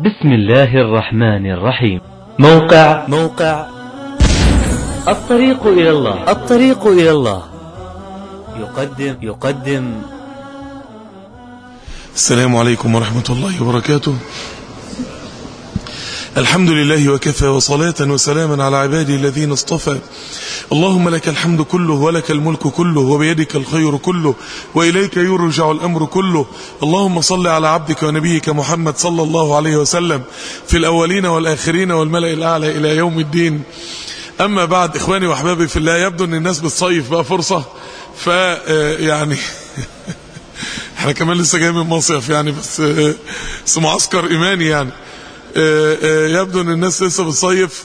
بسم الله الرحمن الرحيم موقع موقع الطريق إلى الله الطريق إلى الله يقدم يقدم السلام عليكم ورحمة الله وبركاته الحمد لله وكفى وصلاة وسلاما على عباده الذين اصطفى اللهم لك الحمد كله ولك الملك كله وبيدك الخير كله وإليك يرجع الأمر كله اللهم صل على عبدك ونبيك محمد صلى الله عليه وسلم في الأولين والآخرين والملأ الأعلى إلى يوم الدين أما بعد إخواني وأحبابي في الله يبدو أن الناس بتصيف بقى فرصة ف يعني احنا كمان لسه جاي من مصيف يعني بس بس معسكر ايماني يعني يبدو ان الناس لسه بتصيف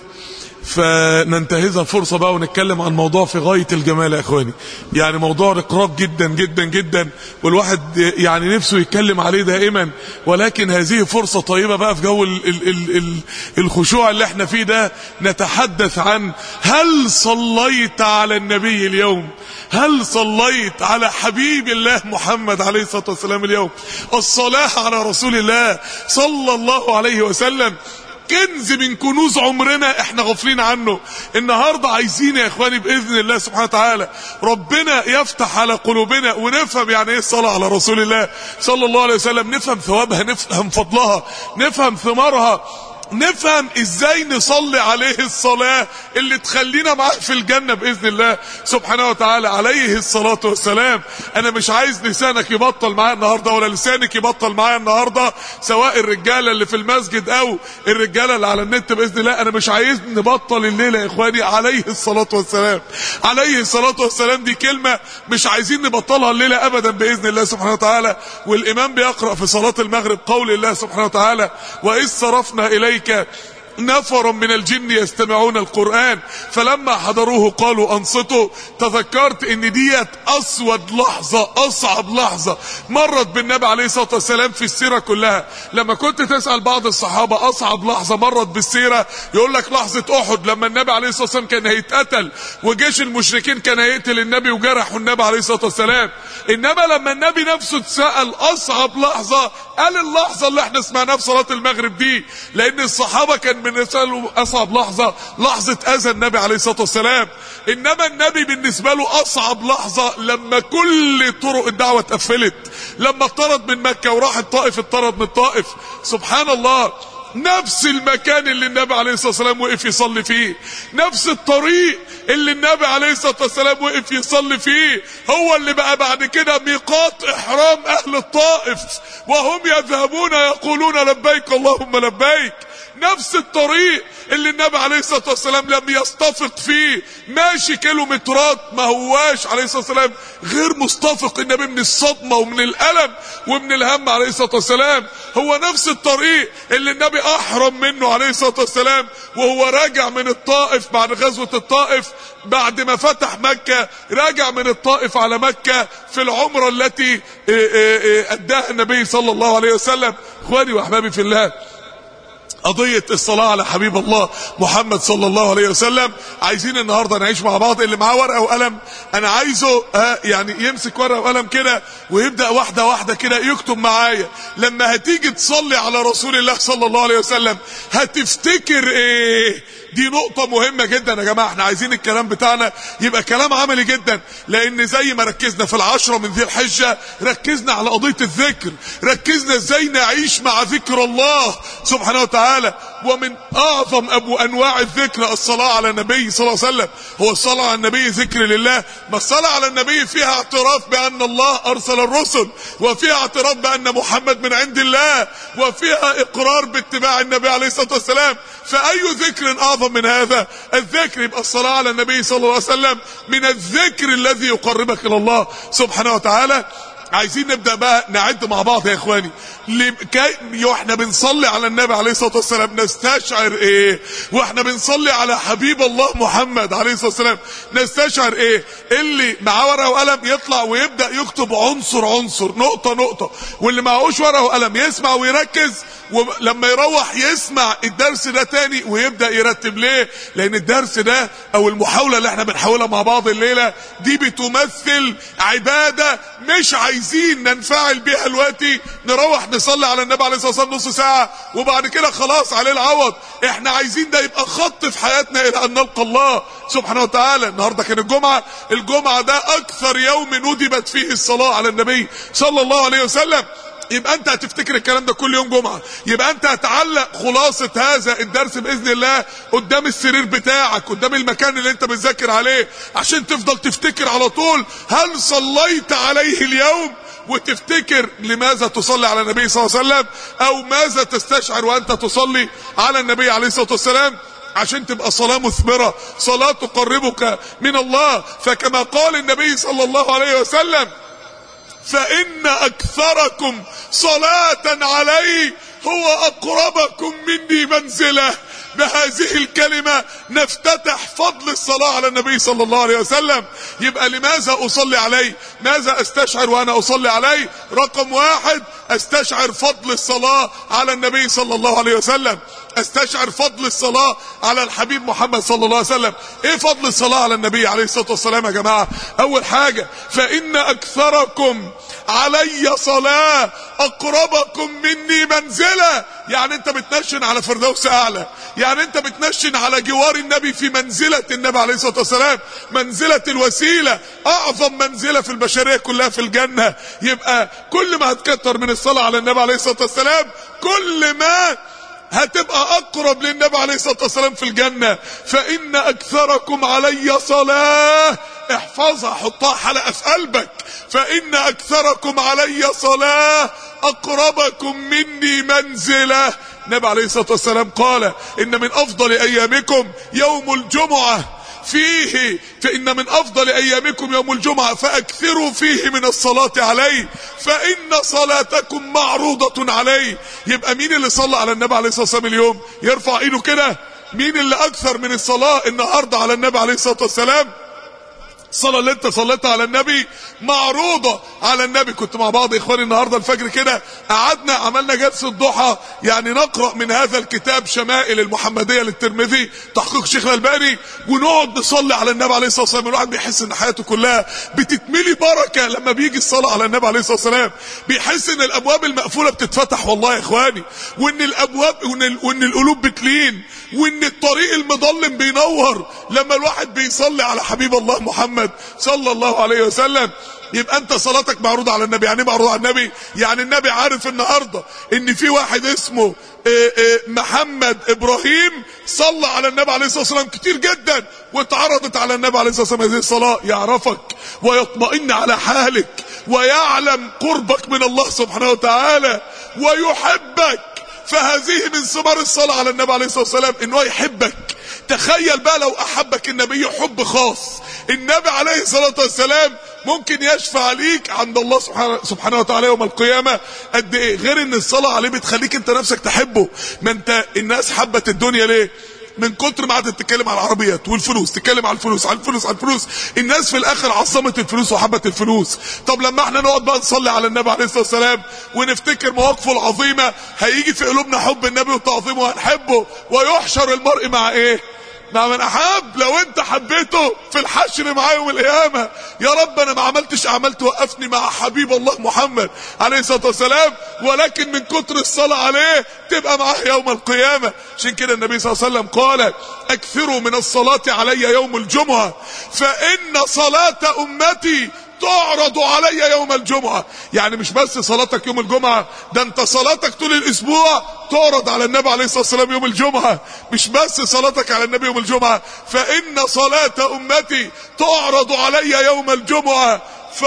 فننتهزها فرصة بقى ونتكلم عن موضوع في غاية الجمال يا اخواني يعني موضوع رقراق جدا جدا جدا والواحد يعني نفسه يتكلم عليه دائما ولكن هذه فرصة طيبة بقى في جو ال ال ال ال الخشوع اللي احنا فيه ده نتحدث عن هل صليت على النبي اليوم هل صليت على حبيب الله محمد عليه الصلاة والسلام اليوم الصلاة على رسول الله صلى الله عليه وسلم كنز من كنوز عمرنا احنا غافلين عنه النهاردة عايزين يا اخواني باذن الله سبحانه وتعالى ربنا يفتح على قلوبنا ونفهم يعني ايه الصلاة على رسول الله صلى الله عليه وسلم نفهم ثوابها نفهم فضلها نفهم ثمارها نفهم ازاي نصلي عليه الصلاة اللي تخلينا معاه في الجنة بإذن الله سبحانه وتعالى عليه الصلاة والسلام انا مش عايز لسانك يبطل معايا النهاردة ولا لسانك يبطل معايا النهاردة سواء الرجالة اللي في المسجد او الرجالة اللي على النت بإذن الله انا مش عايز نبطل الليلة يا اخواني عليه الصلاة والسلام عليه الصلاة والسلام دي كلمة مش عايزين نبطلها الليلة ابدا بإذن الله سبحانه وتعالى والامام بيقرأ في صلاة المغرب قول الله سبحانه وتعالى وإذ صرفنا إليك نفر من الجن يستمعون القرآن فلما حضروه قالوا انصتوا تذكرت ان ديت اسود لحظة اصعب لحظة مرت بالنبي عليه الصلاة والسلام في السيرة كلها لما كنت تسأل بعض الصحابة اصعب لحظة مرت بالسيرة يقول لك لحظة احد لما النبي عليه الصلاة والسلام كان هيتقتل وجيش المشركين كان هيقتل النبي وجرحوا النبي عليه الصلاة والسلام انما لما النبي نفسه اتسأل اصعب لحظة قال اللحظة اللي احنا سمعناها في صلاة المغرب دي لان الصحابة كان بالنسبة له أصعب لحظة لحظة أذى النبي عليه الصلاة والسلام إنما النبي بالنسبة له أصعب لحظة لما كل طرق الدعوة اتقفلت لما اطرد من مكة وراح الطائف اطرد من الطائف سبحان الله نفس المكان اللي النبي عليه الصلاة والسلام وقف يصلي فيه نفس الطريق اللي النبي عليه الصلاة والسلام وقف يصلي فيه هو اللي بقى بعد كده ميقات احرام اهل الطائف وهم يذهبون يقولون لبيك اللهم لبيك نفس الطريق اللي النبي عليه الصلاة والسلام لم يستفق فيه ماشي كيلومترات ما هواش عليه الصلاة والسلام غير مستفق النبي من الصدمة ومن الألم ومن الهم عليه الصلاة والسلام هو نفس الطريق اللي النبي أحرم منه عليه الصلاة والسلام وهو راجع من الطائف بعد غزوة الطائف بعد ما فتح مكة راجع من الطائف على مكة في العمرة التي أداها النبي صلى الله عليه وسلم اخواني واحبابي في الله قضية الصلاة على حبيب الله محمد صلى الله عليه وسلم عايزين النهاردة نعيش مع بعض اللي معاه ورقة وقلم انا عايزه آه يعني يمسك ورقة وقلم كده ويبدأ واحدة واحدة كده يكتب معايا لما هتيجي تصلي على رسول الله صلى الله عليه وسلم هتفتكر ايه دي نقطة مهمة جدا يا جماعة احنا عايزين الكلام بتاعنا يبقى كلام عملي جدا لان زي ما ركزنا في العشرة من ذي الحجة ركزنا على قضية الذكر ركزنا ازاي نعيش مع ذكر الله سبحانه وتعالى ومن اعظم ابو انواع الذكر الصلاة على النبي صلى الله عليه وسلم هو الصلاة على النبي ذكر لله ما الصلاة على النبي فيها اعتراف بان الله ارسل الرسل وفيها اعتراف بان محمد من عند الله وفيها اقرار باتباع النبي عليه الصلاة والسلام فاي ذكر اعظم من هذا الذكر يبقى الصلاة على النبي صلى الله عليه وسلم من الذكر الذي يقربك الى الله سبحانه وتعالى عايزين نبدأ بقى نعد مع بعض يا اخواني كي واحنا بنصلي على النبي عليه الصلاة والسلام نستشعر ايه واحنا بنصلي على حبيب الله محمد عليه الصلاة والسلام نستشعر ايه اللي معاه ورقة وقلم يطلع ويبدأ يكتب عنصر عنصر نقطة نقطة واللي معهوش ورقة وقلم يسمع ويركز ولما يروح يسمع الدرس ده تاني ويبدأ يرتب ليه لان الدرس ده او المحاولة اللي احنا بنحاولها مع بعض الليلة دي بتمثل عبادة مش عايزين عايزين ننفعل بيها دلوقتي نروح نصلي على النبي عليه الصلاه والسلام نص ساعه وبعد كده خلاص عليه العوض احنا عايزين ده يبقى خط في حياتنا الى ان نلقى الله سبحانه وتعالى النهارده كان الجمعه الجمعه ده اكثر يوم ندبت فيه الصلاه على النبي صلى الله عليه وسلم يبقى انت هتفتكر الكلام ده كل يوم جمعة يبقى انت هتعلق خلاصة هذا الدرس بإذن الله قدام السرير بتاعك قدام المكان اللي انت بتذاكر عليه عشان تفضل تفتكر على طول هل صليت عليه اليوم وتفتكر لماذا تصلي على النبي صلى الله عليه وسلم او ماذا تستشعر وانت تصلي على النبي عليه الصلاة والسلام عشان تبقى صلاة مثمرة صلاة تقربك من الله فكما قال النبي صلى الله عليه وسلم فإن أكثركم صلاة علي هو أقربكم مني منزلة بهذه الكلمة نفتتح فضل الصلاة على النبي صلى الله عليه وسلم يبقى لماذا أصلي عليه ماذا أستشعر وأنا أصلي عليه رقم واحد أستشعر فضل الصلاة على النبي صلى الله عليه وسلم استشعر فضل الصلاة على الحبيب محمد صلى الله عليه وسلم ايه فضل الصلاة على النبي عليه الصلاة والسلام يا جماعة اول حاجة فان اكثركم علي صلاة اقربكم مني منزلة يعني انت بتنشن على فردوس اعلى يعني انت بتنشن على جوار النبي في منزلة النبي عليه الصلاة والسلام منزلة الوسيلة اعظم منزلة في البشرية كلها في الجنة يبقى كل ما هتكتر من الصلاة على النبي عليه الصلاة والسلام كل ما هتبقى اقرب للنبي عليه الصلاة والسلام في الجنة فان اكثركم علي صلاة احفظها حطها حلقة في قلبك فان اكثركم علي صلاة اقربكم مني منزلة النبي عليه الصلاة والسلام قال ان من افضل ايامكم يوم الجمعة فيه فإن من أفضل أيامكم يوم الجمعة فأكثروا فيه من الصلاة عليه فإن صلاتكم معروضة عليه يبقى مين اللي صلى على النبي عليه الصلاة والسلام اليوم يرفع ايده كده مين اللي أكثر من الصلاة النهاردة على النبي عليه الصلاة والسلام الصلاة اللي انت صليتها على النبي معروضة على النبي كنت مع بعض اخواني النهاردة الفجر كده قعدنا عملنا جلسة ضحى يعني نقرأ من هذا الكتاب شمائل المحمدية للترمذي تحقيق شيخ الألباني ونقعد نصلي على النبي عليه الصلاة والسلام الواحد بيحس ان حياته كلها بتتملي بركة لما بيجي الصلاة على النبي عليه الصلاة والسلام بيحس ان الابواب المقفولة بتتفتح والله يا اخواني وان الابواب وان, ال... وإن القلوب بتلين وان الطريق المظلم بينور لما الواحد بيصلي على حبيب الله محمد صلى الله عليه وسلم يبقى انت صلاتك معروضة على النبي يعني ايه معروضة على النبي يعني النبي عارف النهاردة ان في واحد اسمه اه اه محمد ابراهيم صلى على النبي عليه الصلاة والسلام كتير جدا واتعرضت على النبي عليه الصلاة والسلام هذه الصلاة يعرفك ويطمئن على حالك ويعلم قربك من الله سبحانه وتعالى ويحبك فهذه من ثمار الصلاة على النبي عليه الصلاة والسلام انه يحبك تخيل بقى لو احبك النبي حب خاص النبي عليه الصلاة والسلام ممكن يشفع ليك عند الله سبحانه, سبحانه وتعالى يوم القيامة قد ايه غير ان الصلاة عليه بتخليك انت نفسك تحبه ما انت الناس حبت الدنيا ليه من كتر ما قعدت تتكلم على العربيات والفلوس تتكلم على الفلوس على الفلوس على الفلوس الناس في الاخر عصمت الفلوس وحبت الفلوس طب لما احنا نقعد بقى نصلي على النبي عليه الصلاه والسلام ونفتكر مواقفه العظيمه هيجي في قلوبنا حب النبي وتعظيمه وهنحبه ويحشر المرء مع ايه مع من احب لو انت حبيته في الحشر معاه يوم القيامه يا رب انا ما عملتش اعمال توقفني مع حبيب الله محمد عليه الصلاه والسلام ولكن من كتر الصلاه عليه تبقى معاه يوم القيامه عشان كده النبي صلى الله عليه وسلم قال اكثروا من الصلاه علي يوم الجمعه فان صلاه امتي تعرض علي يوم الجمعة يعني مش بس صلاتك يوم الجمعة ده انت صلاتك طول الاسبوع تعرض على النبي عليه الصلاة والسلام يوم الجمعة مش بس صلاتك على النبي يوم الجمعة فإن صلاة أمتي تعرض علي يوم الجمعة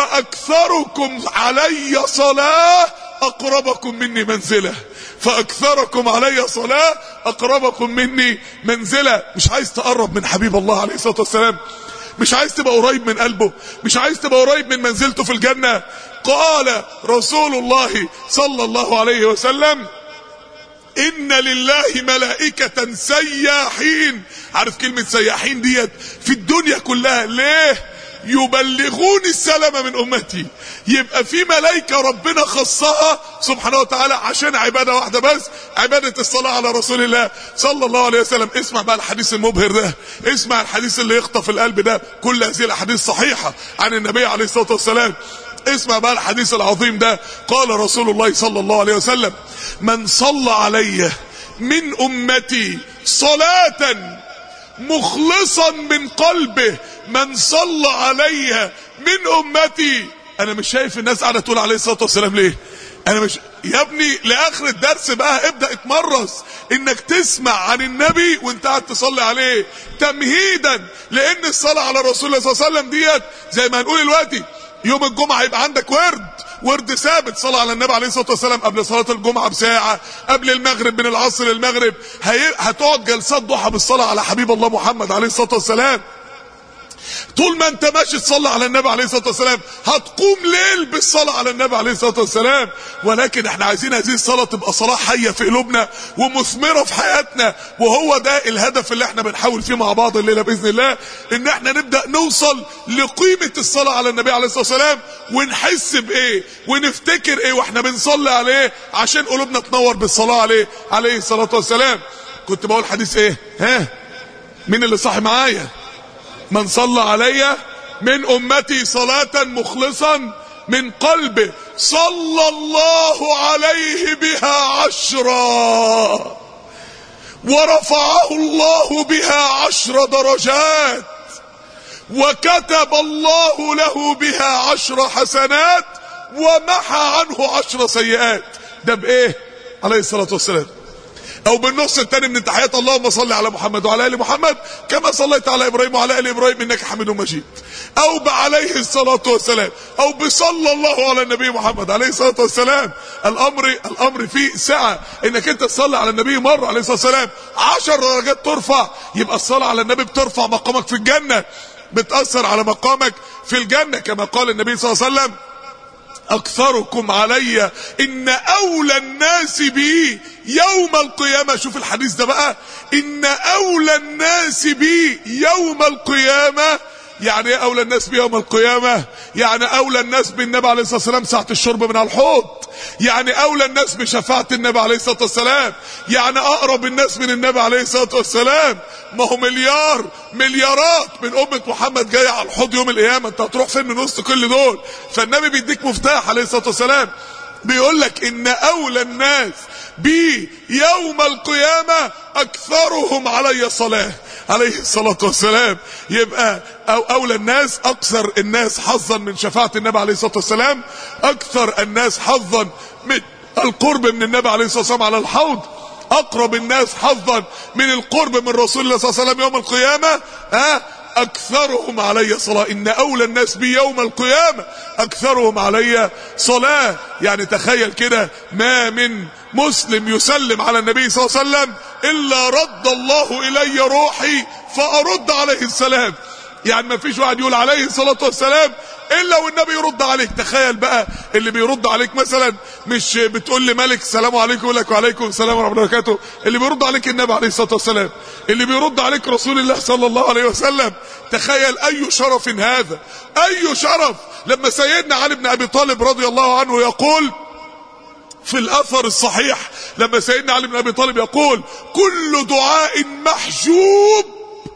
فأكثركم علي صلاة أقربكم مني منزلة فأكثركم علي صلاة أقربكم مني منزلة مش عايز تقرب من حبيب الله عليه الصلاة والسلام مش عايز تبقى قريب من قلبه مش عايز تبقى قريب من منزلته في الجنة قال رسول الله صلى الله عليه وسلم ان لله ملائكة سياحين عارف كلمة سياحين ديت في الدنيا كلها ليه يبلغون السلام من امتي يبقى في ملائكة ربنا خصها سبحانه وتعالى عشان عبادة واحدة بس عبادة الصلاة على رسول الله صلى الله عليه وسلم اسمع بقى الحديث المبهر ده اسمع الحديث اللي يخطف القلب ده كل هذه الاحاديث صحيحة عن النبي عليه الصلاة والسلام اسمع بقى الحديث العظيم ده قال رسول الله صلى الله عليه وسلم من صلى علي من امتي صلاة مخلصا من قلبه من صلى علي من امتي انا مش شايف الناس قاعده تقول عليه الصلاه والسلام ليه انا مش يا ابني لاخر الدرس بقى ابدا اتمرس انك تسمع عن النبي وانت قاعد تصلي عليه تمهيدا لان الصلاه على رسول الله صلى الله عليه وسلم ديت زي ما هنقول دلوقتي يوم الجمعه يبقى عندك ورد ورد ثابت صلاه على النبي عليه الصلاه والسلام قبل صلاه الجمعه بساعه قبل المغرب من العصر للمغرب هي... هتقعد جلسات ضحى بالصلاه على حبيب الله محمد عليه الصلاه والسلام طول ما انت ماشي تصلي على النبي عليه الصلاه والسلام هتقوم ليل بالصلاه على النبي عليه الصلاه والسلام ولكن احنا عايزين هذه الصلاه تبقى صلاه حيه في قلوبنا ومثمره في حياتنا وهو ده الهدف اللي احنا بنحاول فيه مع بعض الليله باذن الله ان احنا نبدا نوصل لقيمه الصلاه على النبي عليه الصلاه والسلام ونحس بايه ونفتكر ايه واحنا بنصلي عليه عشان قلوبنا تنور بالصلاه عليه عليه الصلاه والسلام كنت بقول حديث ايه ها مين اللي صاحي معايا من صلى علي من امتي صلاة مخلصا من قلبه صلى الله عليه بها عشرا ورفعه الله بها عشر درجات وكتب الله له بها عشر حسنات ومحى عنه عشر سيئات ده بايه عليه الصلاة والسلام او بالنص الثاني من تحيات اللهم صل على محمد وعلى ال محمد كما صليت على ابراهيم وعلى ال ابراهيم انك حميد مجيد او بعليه الصلاه والسلام او بصلى الله على النبي محمد عليه الصلاه والسلام الامر الامر فيه سعه انك انت تصلي على النبي مره عليه الصلاه والسلام 10 درجات ترفع يبقى الصلاه على النبي بترفع مقامك في الجنه بتاثر على مقامك في الجنه كما قال النبي صلى الله عليه وسلم اكثركم علي ان اولى الناس بي يوم القيامة شوف الحديث ده بقى ان اولى الناس بي يوم القيامة يعني ايه اولى الناس بي يوم القيامة يعني اولى الناس بالنبي عليه الصلاة والسلام ساعة الشرب من الحوض يعني اولى الناس بشفاعة النبي عليه الصلاة والسلام يعني اقرب الناس من النبي عليه الصلاة والسلام ما هو مليار مليارات من امة محمد جاية على الحوض يوم القيامة انت هتروح فين من وسط كل دول فالنبي بيديك مفتاح عليه الصلاة والسلام بيقول لك ان اولى الناس بي يوم القيامة اكثرهم علي صلاة عليه الصلاة والسلام يبقى أو أولى الناس أكثر الناس حظا من شفاعة النبي عليه الصلاة والسلام أكثر الناس حظا من القرب من النبي عليه الصلاة والسلام على الحوض أقرب الناس حظا من القرب من رسول الله صلى الله عليه وسلم يوم القيامة ها أكثرهم علي صلاة إن أولى الناس بي يوم القيامة أكثرهم علي صلاة يعني تخيل كده ما من مسلم يسلم على النبي صلى الله عليه وسلم إلا رد الله إلي روحي فأرد عليه السلام يعني ما فيش واحد يقول عليه الصلاة والسلام الا والنبي يرد عليك تخيل بقى اللي بيرد عليك مثلا مش بتقول لملك السلام عليكم يقول لك وعليكم السلام ورحمه الله وبركاته اللي بيرد عليك النبي عليه الصلاه والسلام اللي بيرد عليك رسول الله صلى الله عليه وسلم تخيل اي شرف هذا اي شرف لما سيدنا علي بن ابي طالب رضي الله عنه يقول في الاثر الصحيح لما سيدنا علي بن ابي طالب يقول كل دعاء محجوب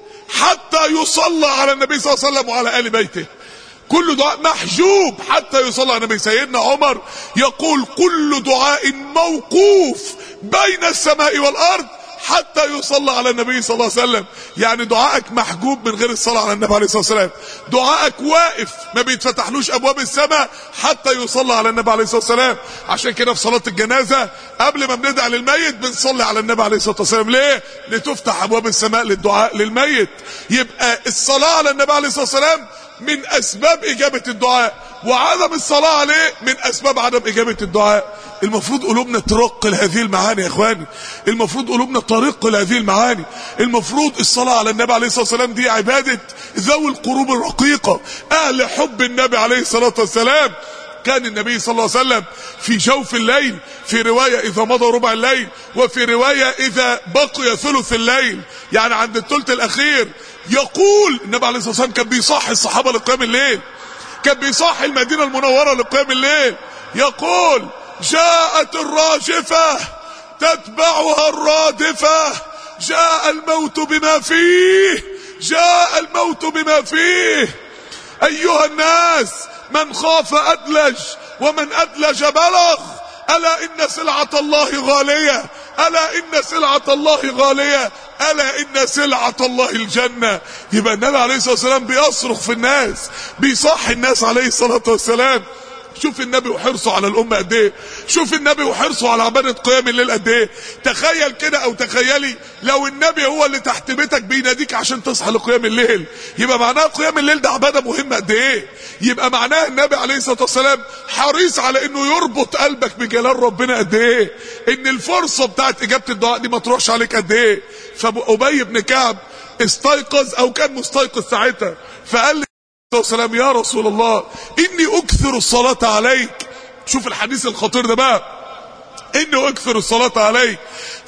حتى يصلى على النبي صلى الله عليه وسلم وعلى ال بيته كل دعاء محجوب حتى يصلى على النبي سيدنا عمر يقول كل دعاء موقوف بين السماء والارض حتى يصلى على النبي صلى الله عليه وسلم يعني دعائك محجوب من غير الصلاة على النبي عليه الصلاة والسلام دعائك واقف ما بيتفتحلوش ابواب السماء حتى يصلى على النبي عليه الصلاة والسلام عشان كده في صلاة الجنازة قبل ما بندعي للميت بنصلي على النبي عليه الصلاة والسلام ليه لتفتح ابواب السماء للدعاء للميت يبقى الصلاة على النبي عليه الصلاة والسلام من اسباب اجابة الدعاء وعدم الصلاة عليه من اسباب عدم اجابة الدعاء المفروض قلوبنا ترق لهذه المعاني يا اخواني المفروض قلوبنا ترق لهذه المعاني المفروض الصلاة على النبي عليه الصلاة والسلام دي عبادة ذوي القلوب الرقيقة اهل حب النبي عليه الصلاة والسلام كان النبي صلى الله عليه وسلم في جوف الليل في رواية إذا مضى ربع الليل وفي رواية إذا بقي ثلث الليل يعني عند الثلث الأخير يقول النبي عليه الصلاة والسلام كان بيصحي الصحابة لقيام الليل كان بيصحي المدينة المنورة لقيام الليل يقول جاءت الراجفة تتبعها الرادفة جاء الموت بما فيه جاء الموت بما فيه أيها الناس من خاف أدلج ومن أدلج بلغ ألا إن سلعة الله غالية ألا إن سلعة الله غالية ألا إن سلعة الله الجنة يبقى النبي عليه الصلاة والسلام بيصرخ في الناس بيصحي الناس عليه الصلاة والسلام شوف النبي وحرصه على الامه قد ايه شوف النبي وحرصه على عباده قيام الليل قد ايه تخيل كده او تخيلي لو النبي هو اللي تحت بيتك بيناديك عشان تصحى لقيام الليل يبقى معناها قيام الليل ده عباده مهمه قد ايه يبقى معناها النبي عليه الصلاه والسلام حريص على انه يربط قلبك بجلال ربنا قد ايه ان الفرصه بتاعت اجابه الدعاء دي ما تروحش عليك قد ايه فابي بن كعب استيقظ او كان مستيقظ ساعتها فقال لي والسلام يا رسول الله اني اكثر الصلاة عليك شوف الحديث الخطير ده بقى اني اكثر الصلاة عليك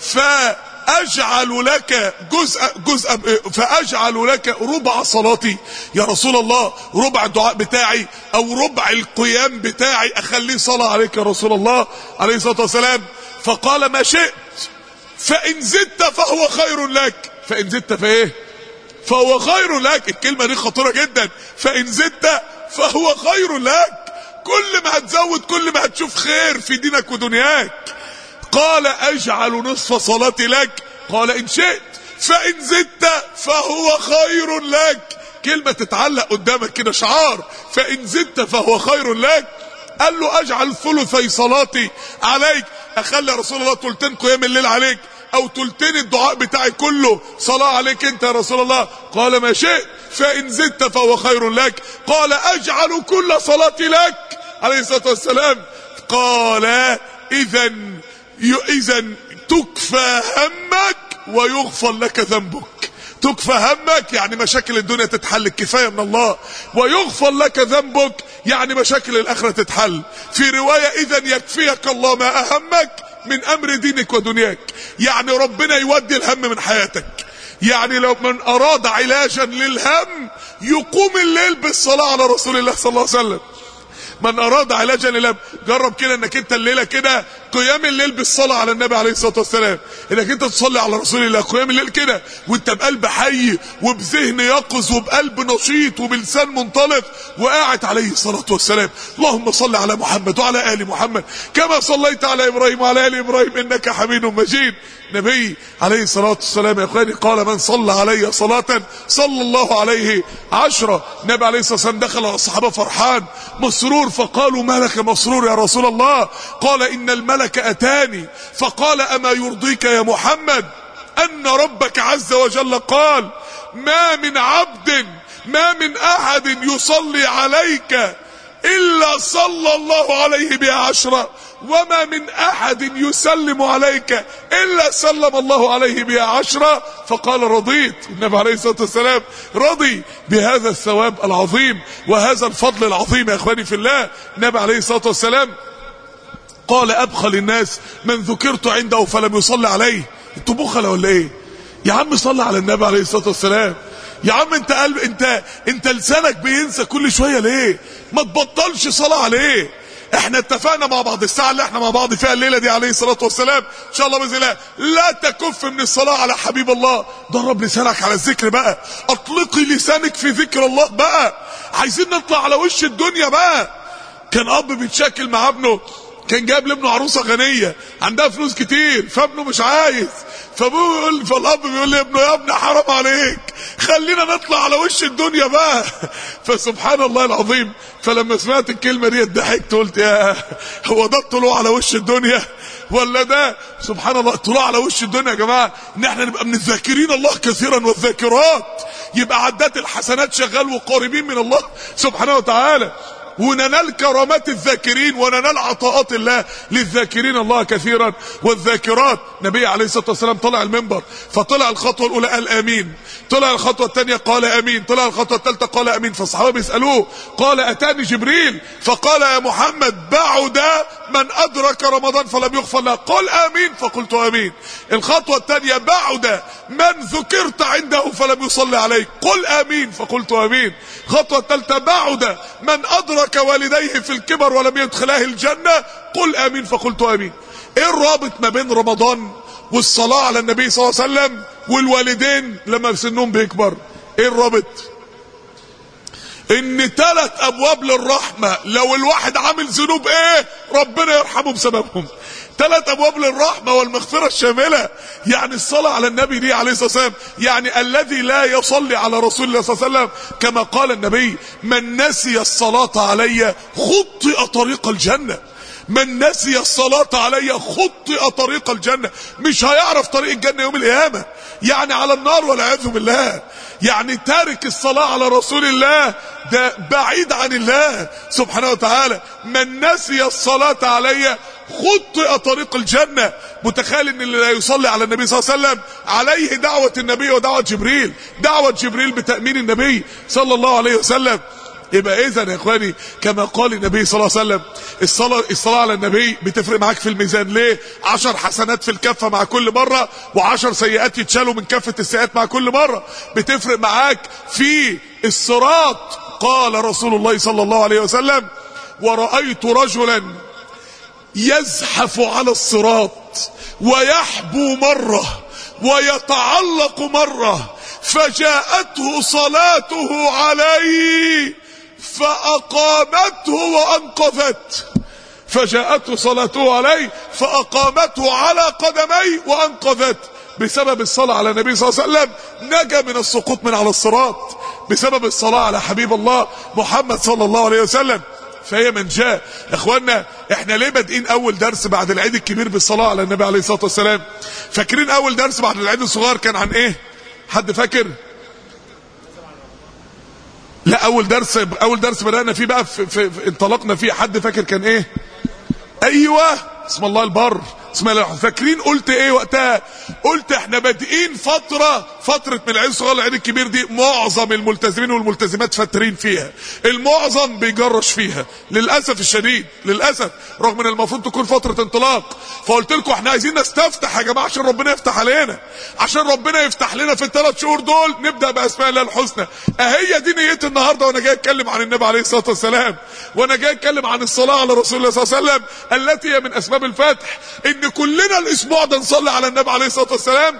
فاجعل لك جزء جزء فاجعل لك ربع صلاتي يا رسول الله ربع الدعاء بتاعي او ربع القيام بتاعي اخليه صلاة عليك يا رسول الله عليه الصلاة والسلام فقال ما شئت فان زدت فهو خير لك فان زدت فايه فهو خير لك الكلمة دي خطيرة جدا فإن زدت فهو خير لك كل ما هتزود كل ما هتشوف خير في دينك ودنياك قال أجعل نصف صلاتي لك قال إن شئت فإن زدت فهو خير لك كلمة تتعلق قدامك كده شعار فإن زدت فهو خير لك قال له أجعل ثلثي صلاتي عليك أخلي رسول الله تلتين قيام الليل عليك او تلتين الدعاء بتاعي كله صلاة عليك انت يا رسول الله قال ما شئت فان زدت فهو خير لك قال اجعل كل صلاتي لك عليه الصلاة والسلام قال اذا اذا تكفى همك ويغفر لك ذنبك تكفى همك يعني مشاكل الدنيا تتحل الكفاية من الله ويغفر لك ذنبك يعني مشاكل الاخرة تتحل في رواية اذا يكفيك الله ما اهمك من امر دينك ودنياك يعني ربنا يودي الهم من حياتك يعني لو من اراد علاجا للهم يقوم الليل بالصلاة على رسول الله صلى الله عليه وسلم من اراد علاجا للهم جرب كده انك انت الليلة كده قيام الليل بالصلاة على النبي عليه الصلاة والسلام انك انت تصلي على رسول الله قيام الليل كده وانت بقلب حي وبذهن يقظ وبقلب نشيط وبلسان منطلق وقاعد عليه الصلاة والسلام اللهم صل على محمد وعلى آل محمد كما صليت على إبراهيم وعلى آل إبراهيم إنك حميد مجيد نبي عليه الصلاة والسلام يا اخواني قال من صلى علي صلاة صلى الله عليه عشرة النبي عليه الصلاة والسلام دخل على الصحابة فرحان مسرور فقالوا ما لك مسرور يا رسول الله قال إن الملك أتاني فقال أما يرضيك يا محمد أن ربك عز وجل قال ما من عبد ما من أحد يصلي عليك إلا صلى الله عليه بها عشرة وما من أحد يسلم عليك إلا سلم الله عليه بها عشرة فقال رضيت النبي عليه الصلاة والسلام رضي بهذا الثواب العظيم وهذا الفضل العظيم يا أخواني في الله النبي عليه الصلاة والسلام قال أبخل الناس من ذكرت عنده فلم يصلي عليه انتوا بخل ولا ايه يا عم صلي على النبي عليه الصلاة والسلام يا عم انت قلب انت انت لسانك بينسى كل شويه ليه ما تبطلش صلاه عليه احنا اتفقنا مع بعض الساعه اللي احنا مع بعض فيها الليله دي عليه الصلاه والسلام ان شاء الله باذن الله لا تكف من الصلاه على حبيب الله درب لسانك على الذكر بقى اطلقي لسانك في ذكر الله بقى عايزين نطلع على وش الدنيا بقى كان اب بيتشاكل مع ابنه كان جايب لابنه عروسه غنيه عندها فلوس كتير فابنه مش عايز فابوه يقول فالاب بيقول لابنه يا ابني حرام عليك خلينا نطلع على وش الدنيا بقى فسبحان الله العظيم فلما سمعت الكلمه دي ضحكت قلت يا هو ده الطلوع على وش الدنيا ولا ده سبحان الله الطلوع على وش الدنيا يا جماعه ان احنا نبقى من الذاكرين الله كثيرا والذاكرات يبقى عدات الحسنات شغال وقاربين من الله سبحانه وتعالى وننال كرامات الذاكرين وننال عطاءات الله للذاكرين الله كثيرا والذاكرات نبي عليه الصلاة والسلام طلع المنبر فطلع الخطوة الأولى قال آمين طلع الخطوة الثانية قال آمين طلع الخطوة الثالثة قال آمين فالصحابة بيسألوه قال أتاني جبريل فقال يا محمد بعد من أدرك رمضان فلم يغفر له قل آمين فقلت آمين الخطوة الثانية بعد من ذكرت عنده فلم يصلي عليك قل آمين فقلت آمين الخطوة الثالثة بعد من أدرك والديه في الكبر ولم يدخلاه الجنة قل آمين فقلت آمين ايه الرابط ما بين رمضان والصلاة على النبي صلى الله عليه وسلم والوالدين لما سنهم بيكبر ايه الرابط ان ثلاث ابواب للرحمة لو الواحد عامل ذنوب ايه ربنا يرحمه بسببهم ثلاث ابواب للرحمة والمغفرة الشاملة يعني الصلاة على النبي دي عليه الصلاة والسلام يعني الذي لا يصلي على رسول الله صلى الله عليه وسلم كما قال النبي من نسي الصلاة علي خطئ طريق الجنة من نسي الصلاة علي خطئ طريق الجنة مش هيعرف طريق الجنة يوم القيامة يعني على النار والعياذ بالله يعني تارك الصلاة على رسول الله ده بعيد عن الله سبحانه وتعالى من نسي الصلاة علي خطئ طريق الجنة متخيل ان اللي لا يصلي على النبي صلى الله عليه وسلم عليه دعوة النبي ودعوة جبريل دعوة جبريل بتأمين النبي صلى الله عليه وسلم يبقى اذا يا اخواني كما قال النبي صلى الله عليه وسلم الصلاه الصلاه على النبي بتفرق معاك في الميزان ليه عشر حسنات في الكفه مع كل مره وعشر سيئات يتشالوا من كفه السيئات مع كل مره بتفرق معاك في الصراط قال رسول الله صلى الله عليه وسلم ورأيت رجلا يزحف على الصراط ويحبو مرة ويتعلق مرة فجاءته صلاته عليه فأقامته وأنقذته فجاءته صلاته عليه فأقامته على قدميه وأنقذته بسبب الصلاة على النبي صلى الله عليه وسلم نجا من السقوط من على الصراط بسبب الصلاة على حبيب الله محمد صلى الله عليه وسلم فهي من جاء يا اخوانا احنا ليه بادئين اول درس بعد العيد الكبير بالصلاة على النبي عليه الصلاة والسلام فاكرين اول درس بعد العيد الصغير كان عن ايه حد فاكر لا اول درس اول درس بدأنا فيه بقى في, في, في انطلقنا فيه حد فاكر كان ايه ايوه اسم الله البر اسم الله فاكرين قلت ايه وقتها قلت احنا بادئين فتره فتره من العيد الصغير للعيد الكبير دي معظم الملتزمين والملتزمات فاترين فيها المعظم بيجرش فيها للاسف الشديد للاسف رغم ان المفروض تكون فتره انطلاق فقلت لكم احنا عايزين نستفتح يا جماعه عشان ربنا يفتح علينا عشان ربنا يفتح لنا في الثلاث شهور دول نبدا باسماء الله الحسنى اهي دي نيتي النهارده وانا جاي اتكلم عن النبي عليه الصلاه والسلام وانا جاي اتكلم عن الصلاه على رسول الله صلى الله عليه وسلم التي هي من اسباب الفتح ان كلنا الاسبوع ده نصلي على النبي عليه الصلاه والسلام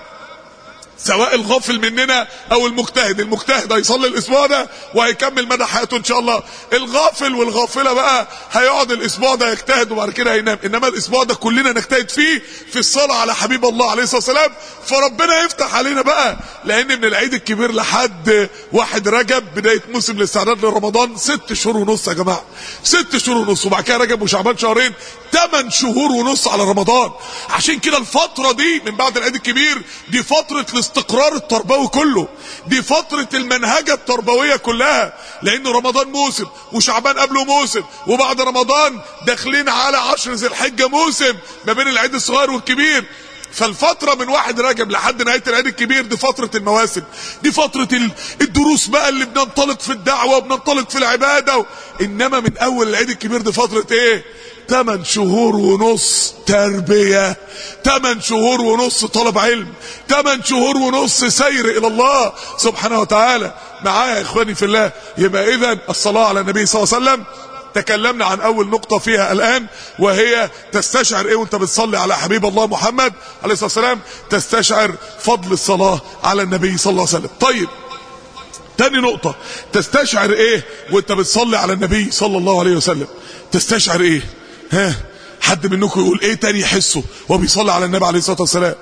سواء الغافل مننا او المجتهد المجتهد هيصلي الاسبوع ده وهيكمل مدى حياته ان شاء الله الغافل والغافله بقى هيقعد الاسبوع ده يجتهد وبعد كده هينام انما الاسبوع ده كلنا نجتهد فيه في الصلاه على حبيب الله عليه الصلاه والسلام فربنا يفتح علينا بقى لان من العيد الكبير لحد واحد رجب بدايه موسم الاستعداد لرمضان ست شهور ونص يا جماعه ست شهور ونص وبعد كده رجب وشعبان شهرين ثمان شهور ونص على رمضان عشان كده الفتره دي من بعد العيد الكبير دي فتره الاستقرار التربوي كله دي فترة المنهجة التربوية كلها لان رمضان موسم وشعبان قبله موسم وبعد رمضان داخلين على عشر ذي الحجة موسم ما بين العيد الصغير والكبير فالفترة من واحد رجب لحد نهاية العيد الكبير دي فترة المواسم دي فترة الدروس بقى اللي بننطلق في الدعوة وبننطلق في العبادة و... انما من اول العيد الكبير دي فترة ايه 8 شهور ونص تربية 8 شهور ونص طلب علم 8 شهور ونص سير الى الله سبحانه وتعالى معايا يا اخواني في الله يبقى اذا الصلاة على النبي صلى الله عليه وسلم تكلمنا عن اول نقطة فيها الان وهي تستشعر ايه وانت بتصلي على حبيب الله محمد عليه الصلاة والسلام تستشعر فضل الصلاة على النبي صلى الله عليه وسلم طيب تاني نقطة تستشعر ايه وانت بتصلي على النبي صلى الله عليه وسلم تستشعر ايه ها حد منكم يقول ايه تاني يحسه وهو بيصلي على النبي عليه الصلاه والسلام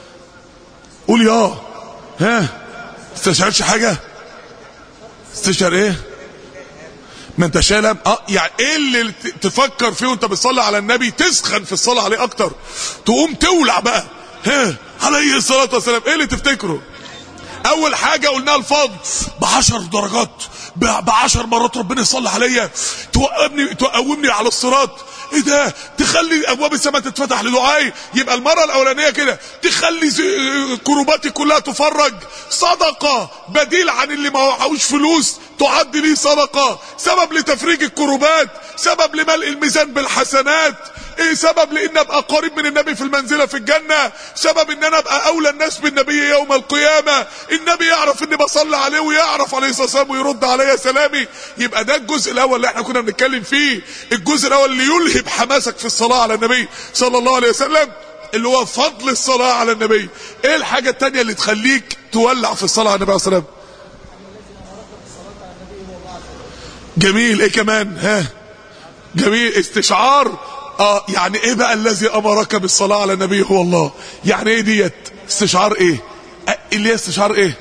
قول يا ها تستشعرش حاجه تستشعر ايه ما انت شالم اه يعني ايه اللي تفكر فيه وانت بتصلي على النبي تسخن في الصلاه عليه اكتر تقوم تولع بقى ها عليه الصلاه والسلام ايه اللي تفتكره اول حاجه قلناها الفضل بعشر درجات بعشر مرات ربنا يصلي عليا توقفني تقومني على الصراط ايه ده تخلي ابواب السماء تتفتح لدعائي يبقى المره الاولانيه كده تخلي كروباتي كلها تفرج صدقه بديل عن اللي ما معهوش فلوس تعد لي صدقه سبب لتفريج الكروبات سبب لملء الميزان بالحسنات ايه سبب لان ابقى قريب من النبي في المنزله في الجنه سبب ان انا ابقى اولى الناس بالنبي يوم القيامه النبي يعرف اني بصلي عليه ويعرف عليه الصلاه والسلام ويرد عليا سلامي يبقى ده الجزء الاول اللي احنا كنا بنتكلم فيه الجزء الاول اللي يلهب حماسك في الصلاه على النبي صلى الله عليه وسلم اللي هو فضل الصلاه على النبي ايه الحاجه الثانيه اللي تخليك تولع في الصلاه على النبي عليه الصلاه والسلام جميل ايه كمان ها جميل استشعار اه يعني ايه بقى الذي امرك بالصلاة على النبي هو الله يعني ايه ديت استشعار ايه آه، اللي هي استشعار ايه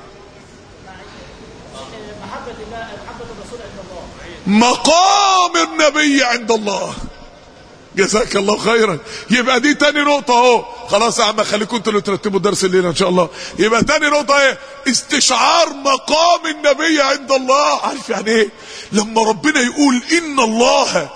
مقام النبي عند الله جزاك الله خيرا يبقى دي تاني نقطة اهو خلاص يا عم خليكم انتوا اللي ترتبوا درس الليلة ان شاء الله يبقى تاني نقطة ايه استشعار مقام النبي عند الله عارف يعني ايه لما ربنا يقول ان الله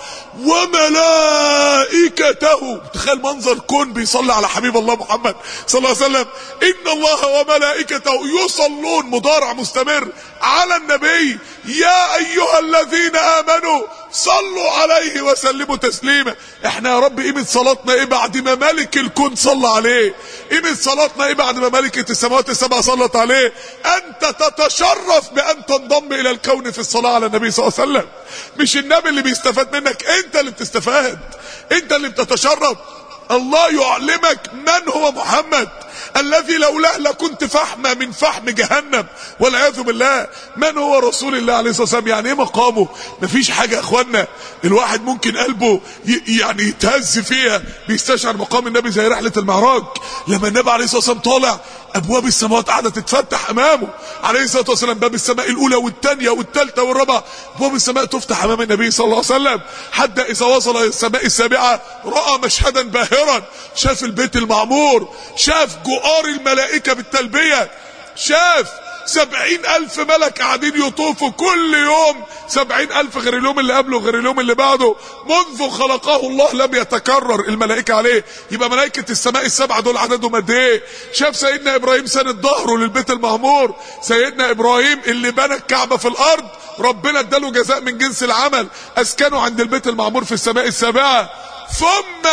وملائكته تخيل منظر كون بيصلي على حبيب الله محمد صلى الله عليه وسلم ان الله وملائكته يصلون مضارع مستمر على النبي يا ايها الذين امنوا صلوا عليه وسلموا تسليما احنا يا رب قيمه صلاتنا ايه بعد ما ملك الكون صلى عليه قيمه صلاتنا ايه بعد ما ملكه السماوات السبع صلت عليه انت تتشرف بان تنضم الى الكون في الصلاه على النبي صلى الله عليه وسلم مش النبي اللي بيستفاد منك انت اللي بتستفاد انت اللي بتتشرف الله يعلمك من هو محمد الذي لولاه لكنت فحمة من فحم جهنم والعياذ بالله من هو رسول الله عليه الصلاة والسلام يعني ايه مقامه مفيش حاجة يا اخوانا الواحد ممكن قلبه ي- يعني يتهز فيها بيستشعر مقام النبي زي رحلة المعراج لما النبي عليه الصلاة والسلام طالع ابواب السماوات قاعدة تتفتح امامه عليه الصلاة والسلام باب السماء الاولى والثانية والثالثة والرابعة ابواب السماء تفتح امام النبي صلى الله عليه وسلم حتى اذا وصل الى السماء السابعة رأى مشهدا باهرا شاف البيت المعمور شاف جؤار الملائكة بالتلبية شاف سبعين ألف ملك قاعدين يطوفوا كل يوم سبعين ألف غير اليوم اللي قبله غير اليوم اللي بعده منذ خلقه الله لم يتكرر الملائكة عليه يبقى ملائكة السماء السبعة دول عددهم قد ايه شاف سيدنا إبراهيم سند ظهره للبيت المعمور سيدنا إبراهيم اللي بنى الكعبة في الأرض ربنا اداله جزاء من جنس العمل أسكنه عند البيت المعمور في السماء السابعة ثم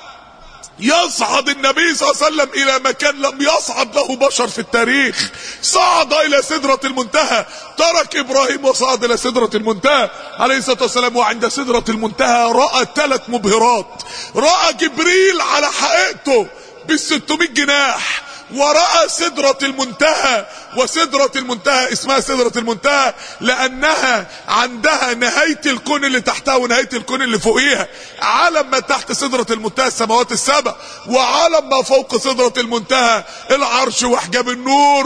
يصعد النبي صلى الله عليه وسلم الى مكان لم يصعد له بشر في التاريخ صعد الى سدرة المنتهى ترك ابراهيم وصعد الى سدرة المنتهى عليه الصلاة والسلام وعند سدرة المنتهى رأى ثلاث مبهرات رأى جبريل على حقيقته بالستمائة جناح ورأى سدرة المنتهى وسدرة المنتهى اسمها سدرة المنتهى لأنها عندها نهاية الكون اللي تحتها ونهاية الكون اللي فوقيها عالم ما تحت سدرة المنتهى السماوات السبع وعالم ما فوق سدرة المنتهى العرش وحجاب النور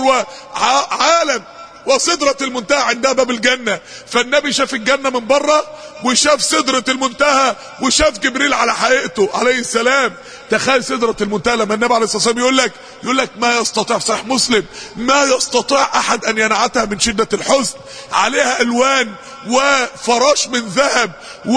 وعالم وسدرة المنتهى عندها باب الجنة فالنبي شاف الجنة من بره وشاف سدرة المنتهى وشاف جبريل على حقيقته عليه السلام تخيل سدرة المنتهى لما النبي عليه الصلاة والسلام يقول لك يقول لك ما يستطيع صحيح مسلم ما يستطيع احد ان ينعتها من شدة الحزن عليها الوان وفراش من ذهب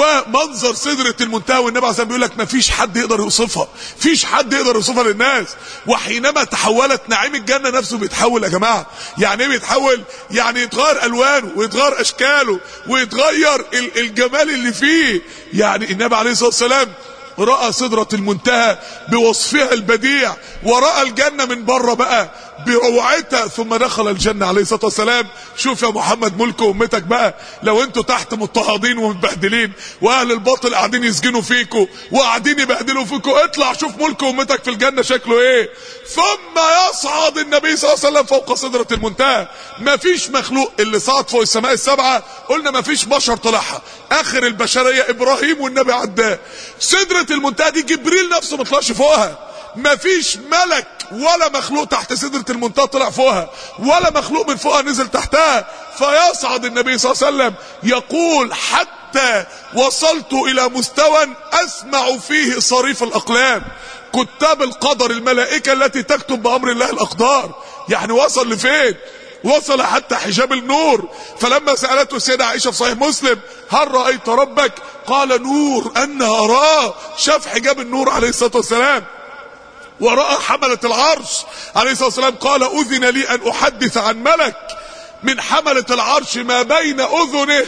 ومنظر سدرة المنتهى والنبي عليه الصلاة والسلام بيقول لك ما فيش حد يقدر يوصفها فيش حد يقدر يوصفها للناس وحينما تحولت نعيم الجنة نفسه بيتحول يا جماعة يعني ايه بيتحول يعني يتغير الوانه ويتغير اشكاله ويتغير ال- الجمال اللي فيه يعني النبي عليه الصلاة والسلام رأى سدرة المنتهى بوصفها البديع ورأى الجنة من بره بقى بروعتها ثم دخل الجنة عليه الصلاة والسلام شوف يا محمد ملك أمتك بقى لو انتوا تحت مضطهدين ومتبهدلين وأهل الباطل قاعدين يسجنوا فيكوا وقاعدين يبهدلوا فيكوا اطلع شوف ملك أمتك في الجنة شكله ايه ثم يصعد النبي صلى الله عليه وسلم فوق سدرة المنتهى مفيش مخلوق اللي صعد فوق السماء السبعة قلنا مفيش بشر طلعها آخر البشرية إبراهيم والنبي عداه سدرة المنتهى دي جبريل نفسه ما طلعش فوقها مفيش ملك ولا مخلوق تحت سدرة المنتهى طلع فوقها ولا مخلوق من فوقها نزل تحتها فيصعد النبي صلى الله عليه وسلم يقول حتى وصلت الى مستوى اسمع فيه صريف الاقلام كتاب القدر الملائكة التي تكتب بامر الله الاقدار يعني وصل لفين وصل حتى حجاب النور فلما سألته السيدة عائشة في صحيح مسلم هل رأيت ربك قال نور أن أراه شاف حجاب النور عليه الصلاة والسلام ورأى حملة العرش عليه الصلاة والسلام قال أذن لي أن أحدث عن ملك من حملة العرش ما بين أذنه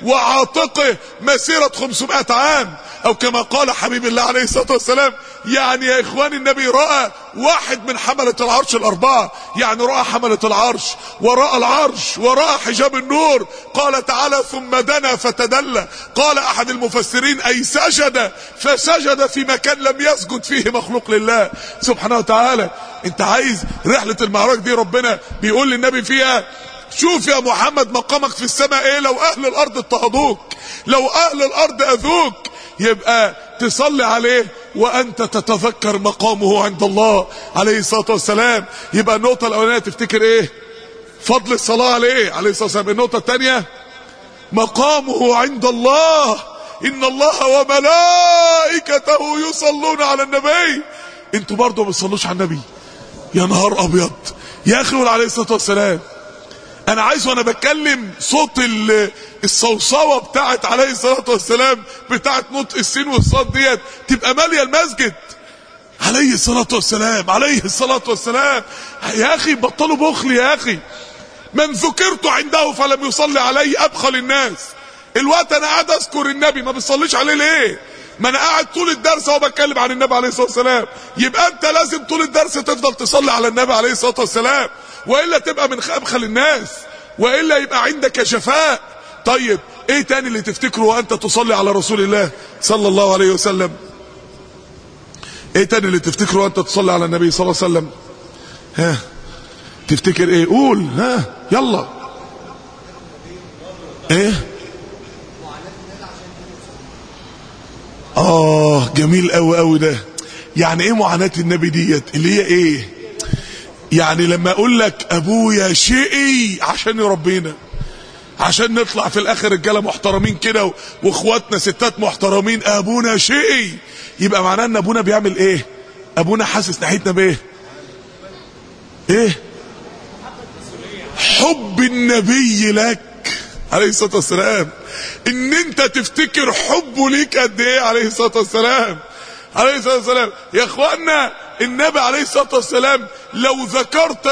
وعاتقه مسيرة 500 عام أو كما قال حبيب الله عليه الصلاة والسلام يعني يا إخوان النبي رأى واحد من حملة العرش الأربعة يعني رأى حملة العرش ورأى العرش ورأى حجاب النور قال تعالى ثم دنا فتدلى قال أحد المفسرين أي سجد فسجد في مكان لم يسجد فيه مخلوق لله سبحانه وتعالى انت عايز رحلة المعراج دي ربنا بيقول للنبي فيها شوف يا محمد مقامك في السماء ايه لو اهل الارض اضطهدوك لو اهل الارض اذوك يبقى تصلي عليه وانت تتذكر مقامه عند الله عليه الصلاه والسلام يبقى النقطه الاولانيه تفتكر ايه فضل الصلاه عليه عليه الصلاه والسلام النقطه الثانيه مقامه عند الله ان الله وملائكته يصلون على النبي انتوا برضه ما بتصلوش على النبي يا نهار ابيض يا اخي قول عليه الصلاه والسلام انا عايز وانا بتكلم صوت الصوصوه بتاعت عليه الصلاه والسلام بتاعت نطق السين والصاد ديت تبقى ماليه المسجد عليه الصلاه والسلام عليه الصلاه والسلام يا اخي بطلوا بخل يا اخي من ذكرت عنده فلم يصلي علي ابخل الناس الوقت انا قاعد اذكر النبي ما بتصليش عليه ليه ما انا قاعد طول الدرس وهو بتكلم عن النبي عليه الصلاه والسلام يبقى انت لازم طول الدرس تفضل تصلي على النبي عليه الصلاه والسلام والا تبقى من ابخل الناس والا يبقى عندك شفاء طيب ايه تاني اللي تفتكره وانت تصلي على رسول الله صلى الله عليه وسلم ايه تاني اللي تفتكره وانت تصلي على النبي صلى الله عليه وسلم ها تفتكر ايه قول ها يلا ايه اه جميل قوي قوي ده يعني ايه معاناة النبي ديت اللي هي ايه يعني لما اقول لك ابويا شقي عشان يربينا عشان نطلع في الاخر رجاله محترمين كده واخواتنا ستات محترمين ابونا شقي يبقى معناه ان ابونا بيعمل ايه ابونا حاسس ناحيتنا بايه ايه حب النبي لك عليه الصلاه والسلام ان انت تفتكر حبه ليك قد ايه عليه الصلاه والسلام عليه الصلاه والسلام يا اخوانا النبي عليه الصلاه والسلام لو ذكرت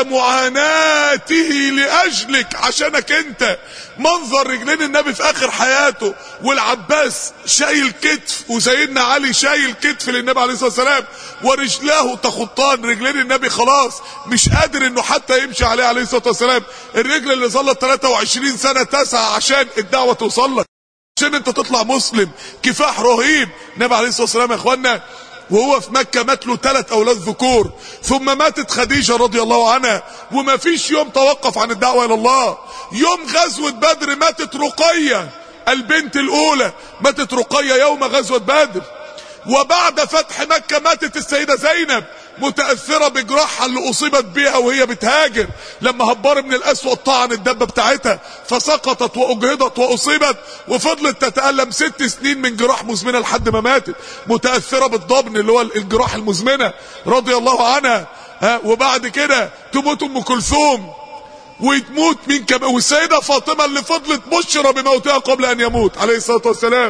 معاناته لاجلك عشانك انت منظر رجلين النبي في اخر حياته والعباس شايل كتف وسيدنا علي شايل كتف للنبي عليه الصلاه والسلام ورجلاه تخطان رجلين النبي خلاص مش قادر انه حتى يمشي عليه عليه الصلاه والسلام الرجل اللي ظلت 23 سنه تسعى عشان الدعوه توصل لك عشان انت تطلع مسلم كفاح رهيب النبي عليه الصلاه والسلام يا اخوانا وهو في مكة مات له ثلاث أولاد ذكور ثم ماتت خديجة رضي الله عنها وما فيش يوم توقف عن الدعوة إلى الله يوم غزوة بدر ماتت رقية البنت الأولى ماتت رقية يوم غزوة بدر وبعد فتح مكة ماتت السيدة زينب متأثرة بجراحها اللي أصيبت بيها وهي بتهاجر لما هبار من الأسود طعن الدبة بتاعتها فسقطت وأجهضت وأصيبت وفضلت تتألم ست سنين من جراح مزمنة لحد ما ماتت متأثرة بالضبن اللي هو الجراح المزمنة رضي الله عنها ها وبعد كده تموت أم كلثوم وتموت مين كمان والسيدة فاطمة اللي فضلت بشرى بموتها قبل أن يموت عليه الصلاة والسلام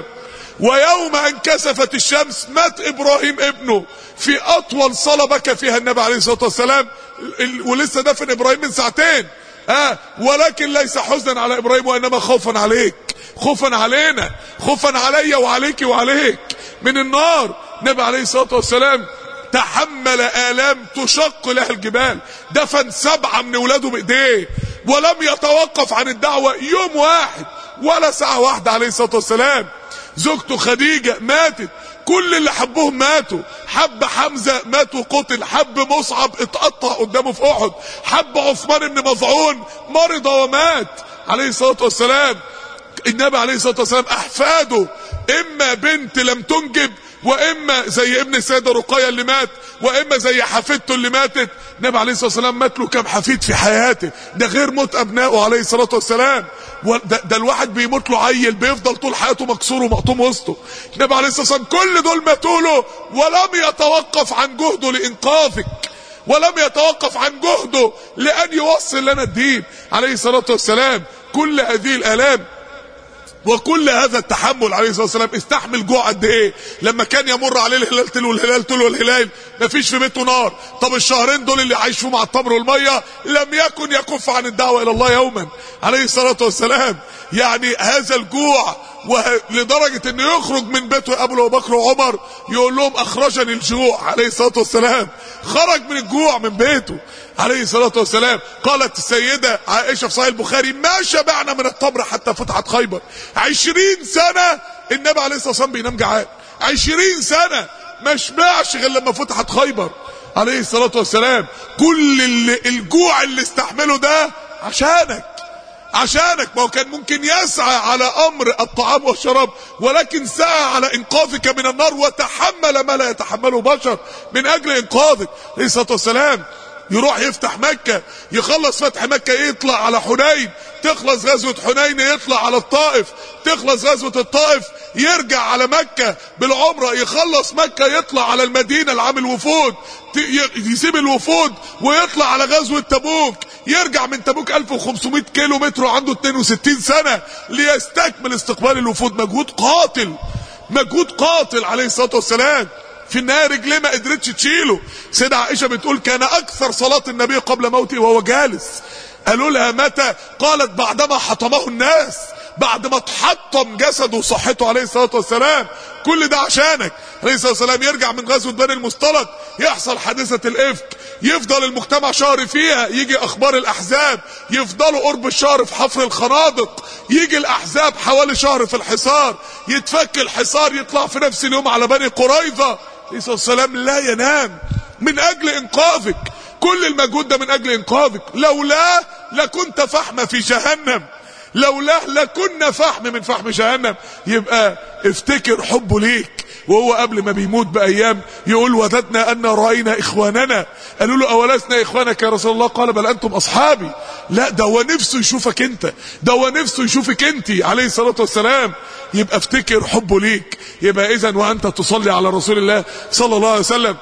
ويوم ان كسفت الشمس مات ابراهيم ابنه في اطول صلاة بكى فيها النبي عليه الصلاة والسلام ولسه دفن ابراهيم من ساعتين ها ولكن ليس حزنا على ابراهيم وانما خوفا عليك خوفا علينا خوفا علي وعليك وعليك من النار النبي عليه الصلاة والسلام تحمل آلام تشق له الجبال دفن سبعة من ولاده بإيديه ولم يتوقف عن الدعوة يوم واحد ولا ساعة واحدة عليه الصلاة والسلام زوجته خديجة ماتت كل اللي حبهم ماتوا حب حمزة مات وقتل حب مصعب اتقطع قدامه في احد حب عثمان بن مظعون مرض ومات عليه الصلاة والسلام النبي عليه الصلاة والسلام احفاده اما بنت لم تنجب واما زي ابن السيده رقيه اللي مات واما زي حفيدته اللي ماتت النبي عليه الصلاه والسلام مات له كام حفيد في حياته ده غير موت ابنائه عليه الصلاه والسلام ده, ده الواحد بيموت له عيل بيفضل طول حياته مكسور ومقطوم وسطه النبي عليه الصلاه والسلام كل دول ماتوا له ولم يتوقف عن جهده لانقاذك ولم يتوقف عن جهده لان يوصل لنا الدين عليه الصلاه والسلام كل هذه الالام وكل هذا التحمل عليه الصلاه والسلام استحمل جوع قد ايه لما كان يمر عليه الهلال تلو الهلال تلو الهلال مفيش في بيته نار طب الشهرين دول اللي عايش فيهم مع التمر والميه لم يكن يكف عن الدعوه الى الله يوما عليه الصلاه والسلام يعني هذا الجوع ولدرجه انه يخرج من بيته ابو بكر وعمر يقول لهم اخرجني الجوع عليه الصلاه والسلام خرج من الجوع من بيته عليه الصلاة والسلام قالت السيدة عائشة في صحيح البخاري ما شبعنا من التمر حتى فتحت خيبر عشرين سنة النبي عليه الصلاة والسلام بينام جعان عشرين سنة ما شبعش غير لما فتحت خيبر عليه الصلاة والسلام كل اللي الجوع اللي استحمله ده عشانك عشانك ما هو كان ممكن يسعى على امر الطعام والشراب ولكن سعى على انقاذك من النار وتحمل ما لا يتحمله بشر من اجل انقاذك عليه الصلاه والسلام يروح يفتح مكة يخلص فتح مكة يطلع على حنين تخلص غزوة حنين يطلع على الطائف تخلص غزوة الطائف يرجع على مكة بالعمرة يخلص مكة يطلع على المدينة العام الوفود يسيب الوفود ويطلع على غزوة تبوك يرجع من تبوك 1500 كيلو متر وعنده 62 سنة ليستكمل استقبال الوفود مجهود قاتل مجهود قاتل عليه الصلاة والسلام في النهايه رجليه ما قدرتش تشيله سيدة عائشه بتقول كان اكثر صلاه النبي قبل موته وهو جالس قالوا لها متى قالت بعدما حطمه الناس بعد ما تحطم جسده وصحته عليه الصلاه والسلام كل ده عشانك عليه الصلاه والسلام يرجع من غزوه بني المصطلق يحصل حادثه الافك يفضل المجتمع شهر فيها يجي اخبار الاحزاب يفضلوا قرب الشهر في حفر الخنادق يجي الاحزاب حوالي شهر في الحصار يتفك الحصار يطلع في نفس اليوم على بني قريظه عليه الصلاه والسلام لا ينام من اجل انقاذك كل المجهود ده من اجل انقاذك لولا لكنت فحمة في جهنم لولا لكنا فحم من فحم جهنم يبقى افتكر حبه ليك وهو قبل ما بيموت بايام يقول وددنا ان راينا اخواننا قالوا له اولسنا اخوانك يا رسول الله قال بل انتم اصحابي لا ده هو نفسه يشوفك انت ده هو نفسه يشوفك انت عليه الصلاه والسلام يبقى افتكر حبه ليك يبقى اذا وانت تصلي على رسول الله صلى الله عليه وسلم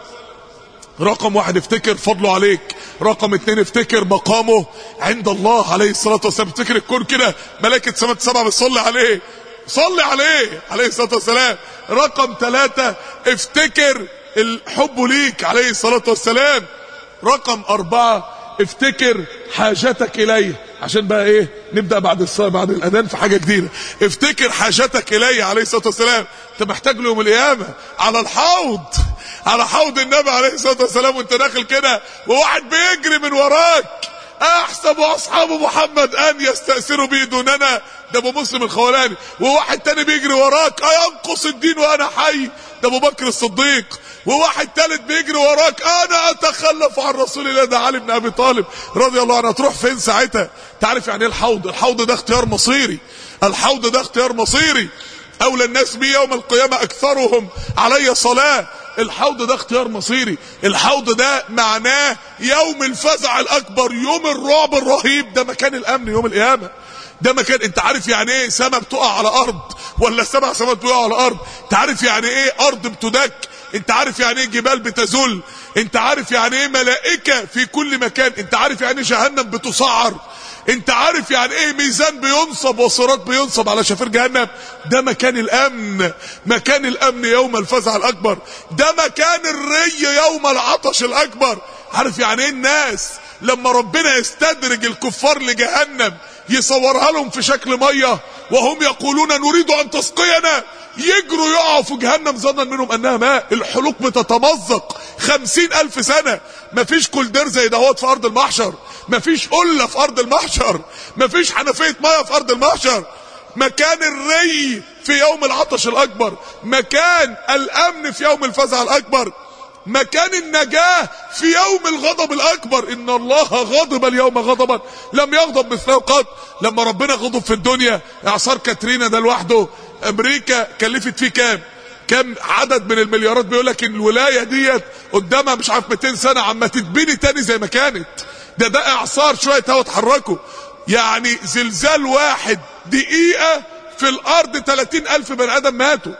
رقم واحد افتكر فضله عليك رقم اتنين افتكر مقامه عند الله عليه الصلاة والسلام افتكر الكون كده ملائكة سماء سبعة بتصلي عليه صلي عليه عليه الصلاة والسلام رقم ثلاثة افتكر الحب ليك عليه الصلاة والسلام رقم أربعة افتكر حاجتك إليه عشان بقى ايه نبدأ بعد الصلاة بعد الأذان في حاجة جديدة افتكر حاجتك إليه عليه الصلاة والسلام انت محتاج له يوم القيامة على الحوض على حوض النبي عليه الصلاة والسلام وانت داخل كده وواحد بيجري من وراك احسب اصحاب محمد ان يستأثروا به دوننا ده ابو مسلم الخولاني وواحد تاني بيجري وراك اينقص الدين وانا حي ده ابو بكر الصديق وواحد تالت بيجري وراك انا اتخلف عن رسول الله ده علي بن ابي طالب رضي الله عنه تروح فين ساعتها تعرف يعني ايه الحوض الحوض ده اختيار مصيري الحوض ده اختيار مصيري اولى الناس بي يوم القيامه اكثرهم علي صلاه الحوض ده اختيار مصيري الحوض ده معناه يوم الفزع الاكبر يوم الرعب الرهيب ده مكان الامن يوم القيامه ده مكان انت عارف يعني ايه سما بتقع على ارض ولا سبع سماوات بتقع على ارض انت عارف يعني ايه ارض بتدك انت عارف يعني ايه جبال بتزل انت عارف يعني ايه ملائكه في كل مكان انت عارف يعني ايه جهنم بتسعر انت عارف يعني ايه ميزان بينصب وصراط بينصب على شفير جهنم ده مكان الامن مكان الامن يوم الفزع الاكبر ده مكان الري يوم العطش الاكبر عارف يعني ايه الناس لما ربنا يستدرج الكفار لجهنم يصورها لهم في شكل ميه وهم يقولون نريد ان تسقينا يجروا يقعوا في جهنم ظنا منهم انها ماء الحلوق بتتمزق خمسين الف سنة مفيش كولدير زي دهوت في ارض المحشر مفيش قلة في ارض المحشر مفيش حنفية مية في ارض المحشر مكان الري في يوم العطش الاكبر مكان الامن في يوم الفزع الاكبر مكان النجاة في يوم الغضب الأكبر إن الله غضب اليوم غضبا لم يغضب مثله قط لما ربنا غضب في الدنيا إعصار كاترينا ده لوحده أمريكا كلفت فيه كام كام عدد من المليارات بيقول لك الولاية ديت قدامها مش عارف 200 سنة عما تتبني تاني زي ما كانت ده ده إعصار شوية هوا اتحركوا يعني زلزال واحد دقيقة في الأرض 30 ألف بني آدم ماتوا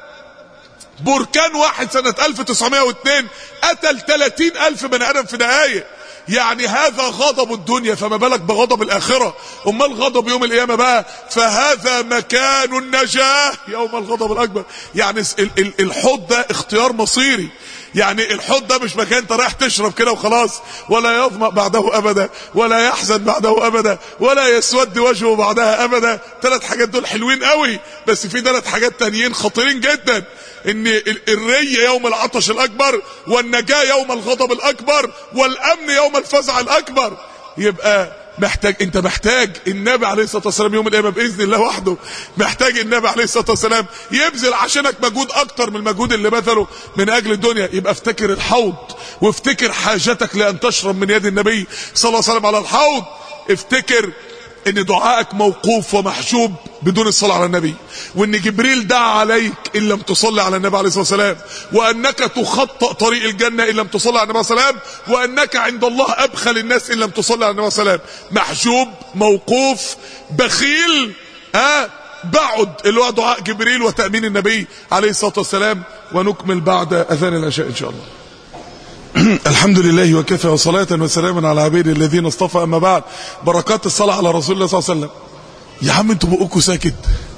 بركان واحد سنة 1902 قتل 30 ألف بني آدم في دقايق يعني هذا غضب الدنيا فما بالك بغضب الآخرة أمال غضب يوم القيامة بقى فهذا مكان النجاة يوم الغضب الأكبر يعني الحوض ده اختيار مصيري يعني الحوض ده مش مكان انت رايح تشرب كده وخلاص ولا يظمأ بعده ابدا ولا يحزن بعده ابدا ولا يسود وجهه بعدها ابدا ثلاث حاجات دول حلوين قوي بس في ثلاث حاجات تانيين خطيرين جدا ان الري يوم العطش الاكبر والنجاة يوم الغضب الاكبر والامن يوم الفزع الاكبر يبقى محتاج انت محتاج النبي عليه الصلاه والسلام يوم القيامه باذن الله وحده محتاج النبي عليه الصلاه والسلام يبذل عشانك مجهود اكتر من المجهود اللي بذله من اجل الدنيا يبقى افتكر الحوض وافتكر حاجتك لان تشرب من يد النبي صلى الله عليه وسلم على الحوض افتكر ان دعائك موقوف ومحجوب بدون الصلاة على النبي وان جبريل دعا عليك ان لم تصلي على النبي عليه الصلاة والسلام وانك تخطأ طريق الجنة ان لم تصلي على النبي عليه الصلاة والسلام وانك عند الله ابخل الناس ان لم تصلي على النبي عليه الصلاة والسلام محجوب موقوف بخيل ها بعد اللي هو دعاء جبريل وتأمين النبي عليه الصلاة والسلام ونكمل بعد أذان العشاء إن شاء الله الحمد لله وكفى وصلاة وسلاما على عبيد الذين اصطفى أما بعد بركات الصلاة على رسول الله صلى الله عليه وسلم يا عم انتوا بقوكوا ساكت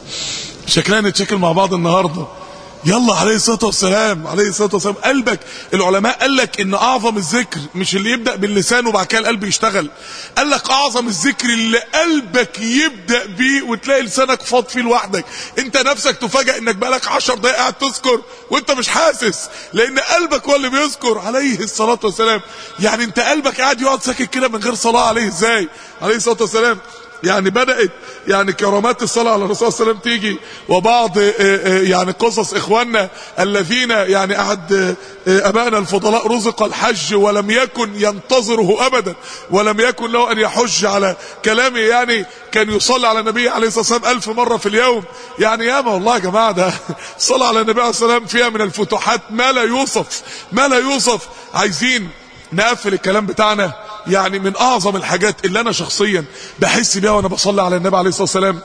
شكلنا نتشكل مع بعض النهارده يلا عليه الصلاه والسلام عليه الصلاه والسلام قلبك العلماء قال لك ان اعظم الذكر مش اللي يبدا باللسان وبعد كده القلب يشتغل قال لك اعظم الذكر اللي قلبك يبدا بيه وتلاقي لسانك فاض فيه لوحدك انت نفسك تفاجئ انك بقالك 10 دقائق قاعد تذكر وانت مش حاسس لان قلبك هو اللي بيذكر عليه الصلاه والسلام يعني انت قلبك قاعد يقعد ساكت كده من غير صلاه عليه ازاي عليه الصلاه والسلام يعني بدأت يعني كرامات الصلاة على الرسول صلى الله عليه وسلم تيجي وبعض يعني قصص إخواننا الذين يعني أحد أبائنا الفضلاء رزق الحج ولم يكن ينتظره أبدا ولم يكن له أن يحج على كلامه يعني كان يصلي على النبي عليه الصلاة والسلام ألف مرة في اليوم يعني ياما والله يا جماعة ده الصلاة على النبي عليه الصلاة والسلام فيها من الفتوحات ما لا يوصف ما لا يوصف عايزين نقفل الكلام بتاعنا يعني من اعظم الحاجات اللي انا شخصيا بحس بيها وانا بصلي على النبي عليه الصلاه والسلام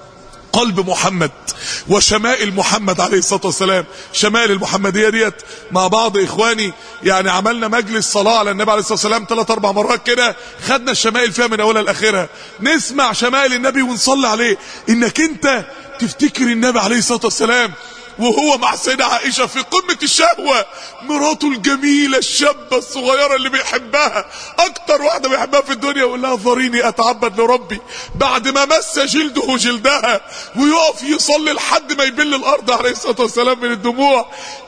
قلب محمد وشمائل محمد عليه الصلاه والسلام شمائل المحمديه ديت مع بعض اخواني يعني عملنا مجلس صلاه على النبي عليه الصلاه والسلام ثلاث اربع مرات كده خدنا الشمائل فيها من اولها لاخرها نسمع شمائل النبي ونصلي عليه انك انت تفتكر النبي عليه الصلاه والسلام وهو مع سيدة عائشة في قمة الشهوة مراته الجميلة الشابة الصغيرة اللي بيحبها اكتر واحدة بيحبها في الدنيا يقول لها ذريني اتعبد لربي بعد ما مس جلده جلدها ويقف يصلي لحد ما يبل الارض عليه الصلاة والسلام من الدموع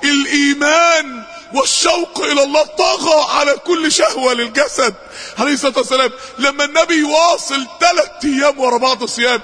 الايمان والشوق الى الله طغى على كل شهوة للجسد عليه الصلاة والسلام لما النبي يواصل ثلاث ايام ورا بعض صيام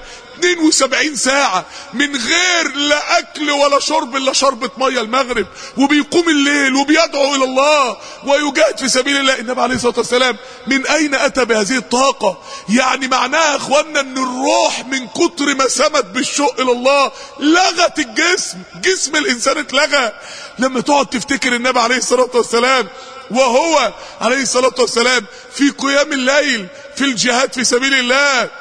72 ساعة من غير لا أكل ولا شرب إلا شربة مية المغرب وبيقوم الليل وبيدعو إلى الله ويجاهد في سبيل الله النبي عليه الصلاة والسلام من أين أتى بهذه الطاقة يعني معناها يا أخوانا أن الروح من كتر ما سمت بالشوق إلى الله لغت الجسم جسم الإنسان اتلغى لما تقعد تفتكر النبي عليه الصلاة والسلام وهو عليه الصلاة والسلام في قيام الليل في الجهاد في سبيل الله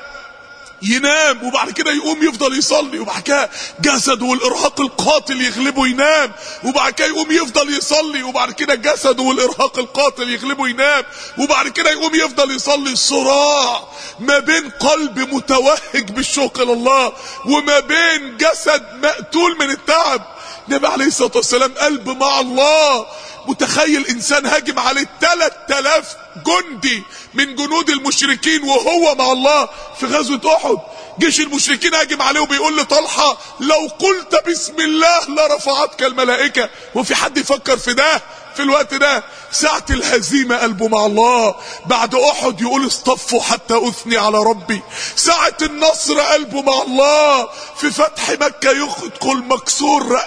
ينام وبعد كده يقوم يفضل يصلي وبعد كده جسده والارهاق القاتل يغلبه ينام وبعد كده يقوم يفضل يصلي وبعد كده جسده والارهاق القاتل يغلبه ينام وبعد كده يقوم يفضل يصلي صراع ما بين قلب متوهج بالشوق الى الله وما بين جسد مقتول من التعب النبي عليه الصلاه والسلام قلب مع الله متخيل انسان هاجم عليه 3000 جندي من جنود المشركين وهو مع الله في غزوة احد جيش المشركين هاجم عليه وبيقول لطلحة لو قلت بسم الله لرفعتك الملائكة وفي حد يفكر في ده في الوقت ده ساعة الهزيمة قلبه مع الله بعد احد يقول اصطفوا حتى اثني على ربي ساعة النصر قلبه مع الله في فتح مكة يدخل مكسور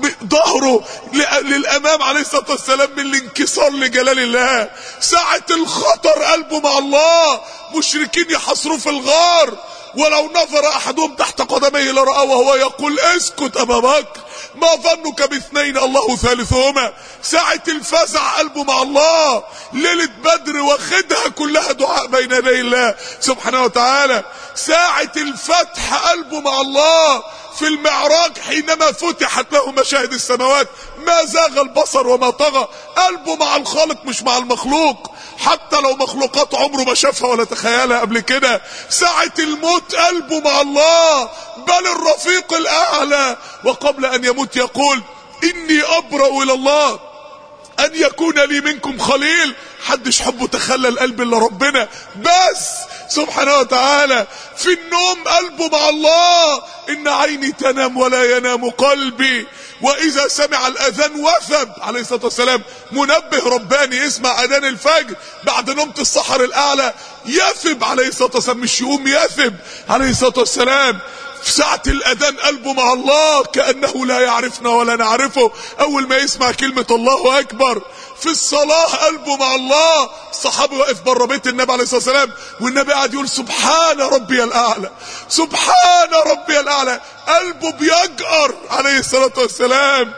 ظهره للامام عليه الصلاة والسلام من الانكسار لجلال الله ساعة الخطر قلبه مع الله مشركين يحصروه في الغار ولو نظر احدهم تحت قدميه لرأى وهو يقول اسكت ابا بكر ما ظنك باثنين الله ثالثهما ساعة الفزع قلبه مع الله ليلة بدر واخدها كلها دعاء بين يدي الله سبحانه وتعالى ساعة الفتح قلبه مع الله في المعراج حينما فتحت له مشاهد السماوات ما زاغ البصر وما طغى قلبه مع الخالق مش مع المخلوق حتى لو مخلوقات عمره ما شافها ولا تخيلها قبل كده ساعة الموت قلبه مع الله بل الرفيق الأعلى وقبل أن يموت يقول إني أبرأ إلى الله أن يكون لي منكم خليل حدش حبه تخلى القلب إلا ربنا بس سبحانه وتعالى في النوم قلبه مع الله إن عيني تنام ولا ينام قلبي واذا سمع الاذان وثب عليه الصلاه والسلام منبه رباني يسمع اذان الفجر بعد نومه السحر الاعلى يثب عليه الصلاه والسلام مش يقوم يثب عليه الصلاه والسلام في ساعة الأذان قلبه مع الله كأنه لا يعرفنا ولا نعرفه أول ما يسمع كلمة الله أكبر في الصلاة قلبه مع الله الصحابي واقف بره بيت النبي عليه الصلاة والسلام والنبي قاعد يقول سبحان ربي الأعلى سبحان ربي الأعلى قلبه بيجأر عليه الصلاة والسلام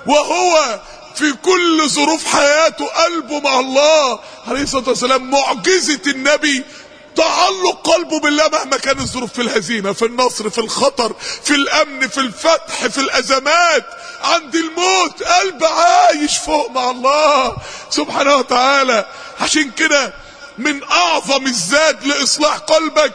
وهو في كل ظروف حياته قلبه مع الله عليه الصلاة والسلام معجزة النبي تعلق قلبه بالله مهما كان الظروف في الهزيمة في النصر في الخطر في الأمن في الفتح في الأزمات عند الموت قلب عايش فوق مع الله سبحانه وتعالى عشان كده من أعظم الزاد لإصلاح قلبك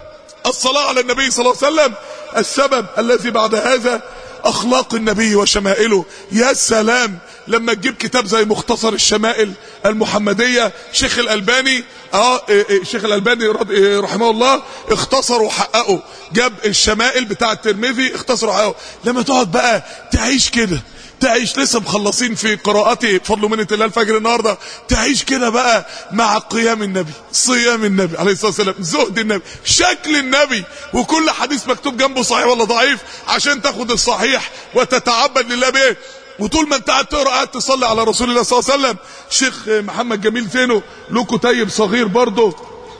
الصلاة على النبي صلى الله عليه وسلم السبب الذي بعد هذا اخلاق النبي وشمائله يا سلام لما تجيب كتاب زي مختصر الشمائل المحمدية شيخ الالباني اه شيخ الالباني رحمه الله اختصر وحققه جاب الشمائل بتاع الترمذي اختصر وحققه لما تقعد بقى تعيش كده تعيش لسه مخلصين في قراءتي بفضل منة الله الفجر النهارده تعيش كده بقى مع قيام النبي صيام النبي عليه الصلاه والسلام زهد النبي شكل النبي وكل حديث مكتوب جنبه صحيح ولا ضعيف عشان تاخد الصحيح وتتعبد لله به وطول ما انت قاعد تقرا قاعد تصلي على رسول الله صلى الله عليه وسلم شيخ محمد جميل زينو له كتيب صغير برضه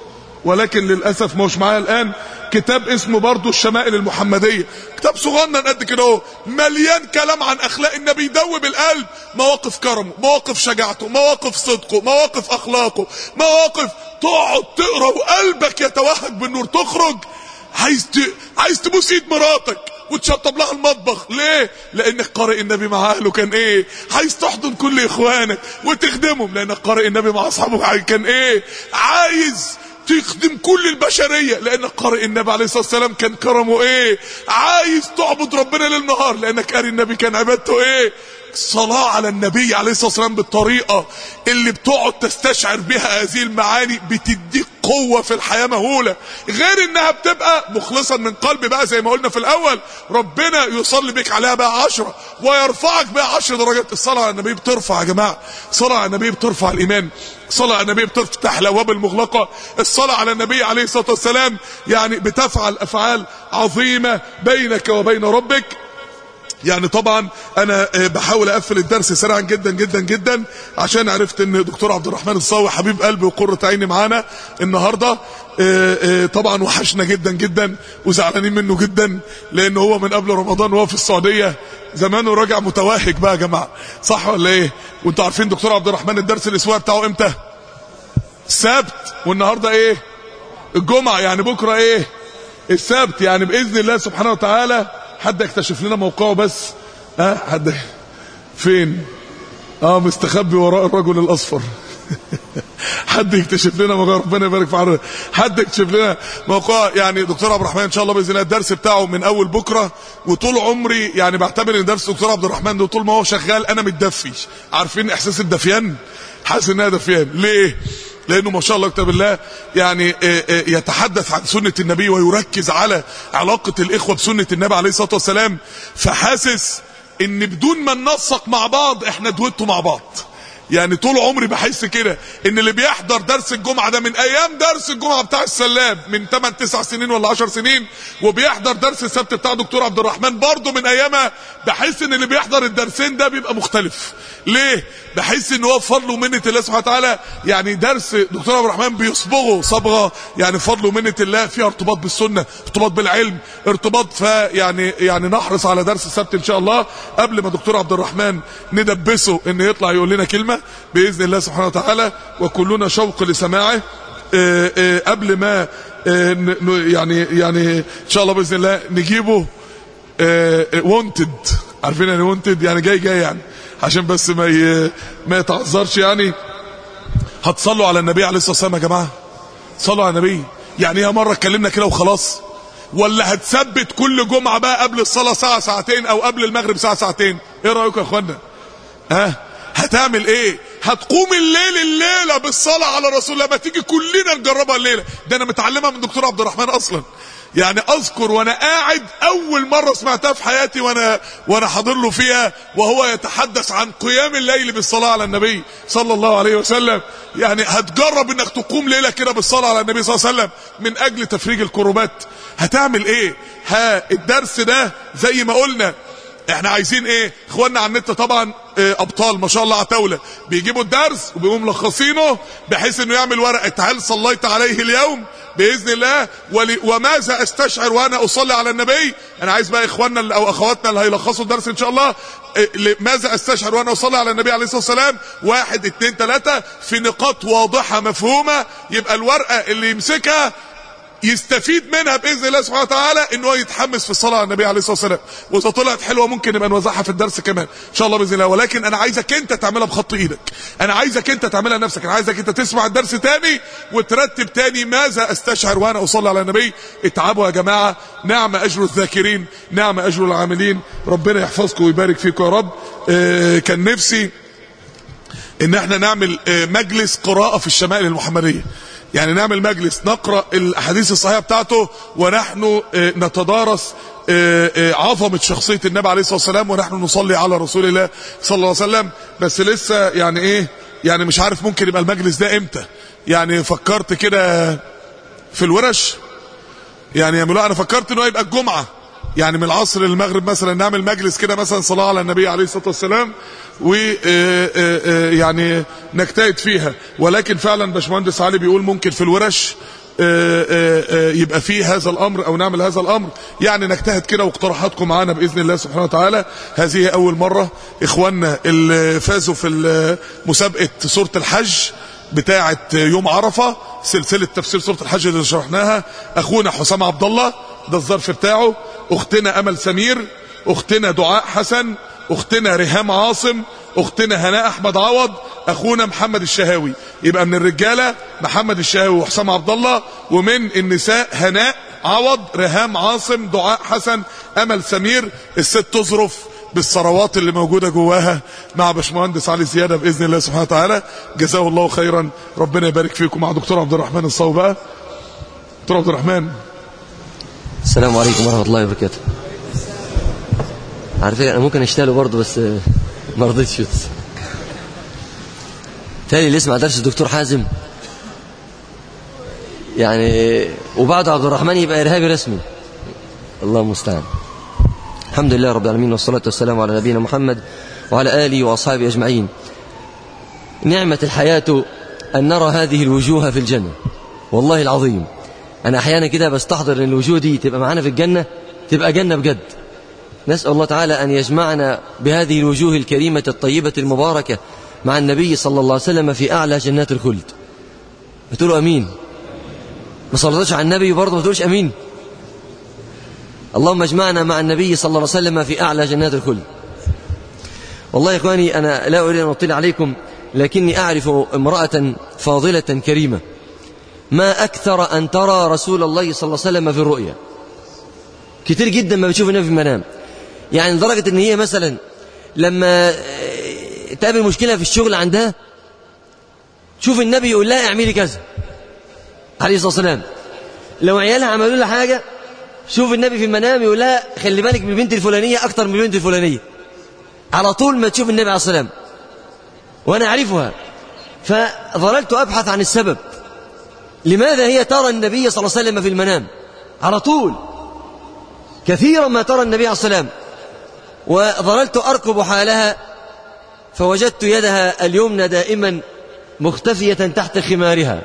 ولكن للاسف مش معايا الان كتاب اسمه برضه الشمائل المحمديه كتاب صغنن قد كده اهو مليان كلام عن اخلاق النبي يدوب القلب مواقف كرمه مواقف شجاعته مواقف صدقه مواقف اخلاقه مواقف تقعد تقرا وقلبك يتوهج بالنور تخرج عايز ت... عايز تبوس ايد مراتك وتشطب لها المطبخ ليه لانك قارئ النبي مع اهله كان ايه عايز تحضن كل اخوانك وتخدمهم لانك قارئ النبي مع اصحابه كان ايه عايز تخدم كل البشرية لانك قارئ النبي عليه الصلاة والسلام كان كرمه ايه عايز تعبد ربنا ليل نهار لانك قارئ النبي كان عبادته ايه الصلاة على النبي عليه الصلاة والسلام بالطريقة اللي بتقعد تستشعر بها هذه المعاني بتديك قوة في الحياة مهولة غير انها بتبقى مخلصا من قلب بقى زي ما قلنا في الاول ربنا يصلي بك عليها بقى عشرة ويرفعك بقى عشر درجات الصلاة على النبي بترفع يا جماعة الصلاة على النبي بترفع الايمان الصلاة على النبي بتفتح الابواب المغلقة الصلاة على النبي عليه الصلاة والسلام يعني بتفعل افعال عظيمة بينك وبين ربك يعني طبعا انا بحاول اقفل الدرس سريعا جدا جدا جدا عشان عرفت ان دكتور عبد الرحمن الصاوي حبيب قلبي وقرة عيني معانا النهارده طبعا وحشنا جدا جدا وزعلانين منه جدا لان هو من قبل رمضان وهو في السعوديه زمانه راجع متوهج بقى يا جماعه صح ولا ايه وانتوا عارفين دكتور عبد الرحمن الدرس الاسبوعي بتاعه امتى السبت والنهارده ايه الجمعه يعني بكره ايه السبت يعني باذن الله سبحانه وتعالى حد يكتشف لنا موقعه بس ها أه؟ حد فين اه مستخبي وراء الرجل الاصفر حد يكتشف لنا موقع ربنا يبارك في عرضه حد يكتشف لنا موقع يعني دكتور عبد الرحمن ان شاء الله باذن الله الدرس بتاعه من اول بكره وطول عمري يعني بعتبر ان درس دكتور عبد الرحمن ده طول ما هو شغال انا متدفي عارفين احساس الدفيان حاسس انها دفيان ليه لانه ما شاء الله كتاب الله يعني يتحدث عن سنة النبي ويركز على علاقة الاخوة بسنة النبي عليه الصلاة والسلام فحاسس ان بدون ما ننسق مع بعض احنا دويتوا مع بعض يعني طول عمري بحس كده ان اللي بيحضر درس الجمعه ده من ايام درس الجمعه بتاع السلام من 8 9 سنين ولا 10 سنين وبيحضر درس السبت بتاع دكتور عبد الرحمن برضه من ايامها بحس ان اللي بيحضر الدرسين ده بيبقى مختلف ليه بحس ان هو بفضل ومنه الله سبحانه وتعالى يعني درس دكتور عبد الرحمن بيصبغه صبغه يعني فضل ومنه الله فيها ارتباط بالسنه ارتباط بالعلم ارتباط فيعني يعني نحرص على درس السبت ان شاء الله قبل ما دكتور عبد الرحمن ندبسه ان يطلع يقول لنا كلمه باذن الله سبحانه وتعالى وكلنا شوق لسماعه اه اه قبل ما اه يعني يعني ان شاء الله باذن الله نجيبه وونتد عارفين يعني وونتد يعني جاي جاي يعني عشان بس ما ما يتعذرش يعني هتصلوا على النبي عليه الصلاه والسلام يا جماعه صلوا على النبي يعني هي مره اتكلمنا كده وخلاص ولا هتثبت كل جمعه بقى قبل الصلاه ساعه ساعتين او قبل المغرب ساعه ساعتين ايه رايكم يا اخوانا ها هتعمل ايه هتقوم الليل الليله بالصلاه على رسول الله ما تيجي كلنا نجربها الليله ده انا متعلمها من دكتور عبد الرحمن اصلا يعني اذكر وانا قاعد اول مره سمعتها في حياتي وانا وانا حاضر له فيها وهو يتحدث عن قيام الليل بالصلاه على النبي صلى الله عليه وسلم يعني هتجرب انك تقوم ليله كده بالصلاه على النبي صلى الله عليه وسلم من اجل تفريج الكروبات هتعمل ايه ها الدرس ده زي ما قلنا احنا عايزين ايه اخواننا على النت طبعا اه ابطال ما شاء الله عتاوله بيجيبوا الدرس وبيقوموا ملخصينه بحيث انه يعمل ورقه هل صليت عليه اليوم باذن الله ولي وماذا استشعر وانا اصلي على النبي انا عايز بقى اخواننا او اخواتنا اللي هيلخصوا الدرس ان شاء الله اه ماذا استشعر وانا اصلي على النبي عليه الصلاه والسلام واحد اتنين تلاته في نقاط واضحه مفهومه يبقى الورقه اللي يمسكها يستفيد منها باذن الله سبحانه وتعالى ان هو يتحمس في الصلاه على النبي عليه الصلاه والسلام واذا طلعت حلوه ممكن نبقى نوزعها في الدرس كمان ان شاء الله باذن الله ولكن انا عايزك انت تعملها بخط ايدك انا عايزك انت تعملها نفسك انا عايزك انت تسمع الدرس تاني وترتب تاني ماذا استشعر وانا اصلي على النبي اتعبوا يا جماعه نعم اجر الذاكرين نعم اجر العاملين ربنا يحفظكم ويبارك فيكم يا رب اه كان نفسي ان احنا نعمل اه مجلس قراءه في الشمائل المحمديه يعني نعمل مجلس نقرأ الأحاديث الصحيحة بتاعته ونحن نتدارس عظمة شخصية النبي عليه الصلاة والسلام ونحن نصلي على رسول الله صلى الله عليه وسلم بس لسه يعني ايه يعني مش عارف ممكن يبقى المجلس ده امتى يعني فكرت كده في الورش يعني يعملوا انا فكرت انه يبقى الجمعة يعني من العصر للمغرب مثلا نعمل مجلس كده مثلا صلاة على النبي عليه الصلاة والسلام ويعني نجتهد فيها ولكن فعلا باشمهندس علي بيقول ممكن في الورش يبقى فيه هذا الامر او نعمل هذا الامر يعني نجتهد كده واقتراحاتكم معانا باذن الله سبحانه وتعالى هذه اول مره اخواننا اللي فازوا في مسابقه سوره الحج بتاعه يوم عرفه سلسله تفسير سوره الحج اللي شرحناها اخونا حسام عبد الله ده الظرف بتاعه اختنا امل سمير اختنا دعاء حسن اختنا ريهام عاصم اختنا هناء احمد عوض اخونا محمد الشهاوي يبقى من الرجاله محمد الشهاوي وحسام عبد الله ومن النساء هناء عوض ريهام عاصم دعاء حسن امل سمير الست تظرف بالثروات اللي موجوده جواها مع باشمهندس علي زياده باذن الله سبحانه وتعالى جزاه الله خيرا ربنا يبارك فيكم مع دكتور عبد الرحمن الصاوي بقى دكتور عبد الرحمن السلام عليكم ورحمه الله وبركاته على فكره انا ممكن اشتغله برضه بس ما رضيتش تالي اللي يسمع درس الدكتور حازم يعني وبعد عبد الرحمن يبقى ارهابي رسمي الله المستعان الحمد لله رب العالمين والصلاه والسلام على نبينا محمد وعلى اله واصحابه اجمعين نعمه الحياه ان نرى هذه الوجوه في الجنه والله العظيم انا احيانا كده بستحضر ان الوجوه دي تبقى معانا في الجنه تبقى جنه بجد نسأل الله تعالى أن يجمعنا بهذه الوجوه الكريمة الطيبة المباركة مع النبي صلى الله عليه وسلم في أعلى جنات الخلد بتقولوا أمين ما صلتش على النبي برضه ما تقولش أمين اللهم اجمعنا مع النبي صلى الله عليه وسلم في أعلى جنات الخلد والله يا إخواني أنا لا أريد أن أطيل عليكم لكني أعرف امرأة فاضلة كريمة ما أكثر أن ترى رسول الله صلى الله عليه وسلم في الرؤيا كتير جدا ما بتشوف النبي في المنام يعني لدرجة ان هي مثلا لما تقابل مشكلة في الشغل عندها شوف النبي يقول لها اعملي كذا عليه الصلاة والسلام لو عيالها عملوا لها حاجة شوف النبي في المنام يقول لها خلي بالك من البنت الفلانية أكتر من البنت الفلانية على طول ما تشوف النبي عليه الصلاة والسلام وأنا أعرفها فظللت أبحث عن السبب لماذا هي ترى النبي صلى الله عليه وسلم في المنام على طول كثيرا ما ترى النبي عليه الصلاة والسلام وظللت أركب حالها فوجدت يدها اليمنى دائما مختفية تحت خمارها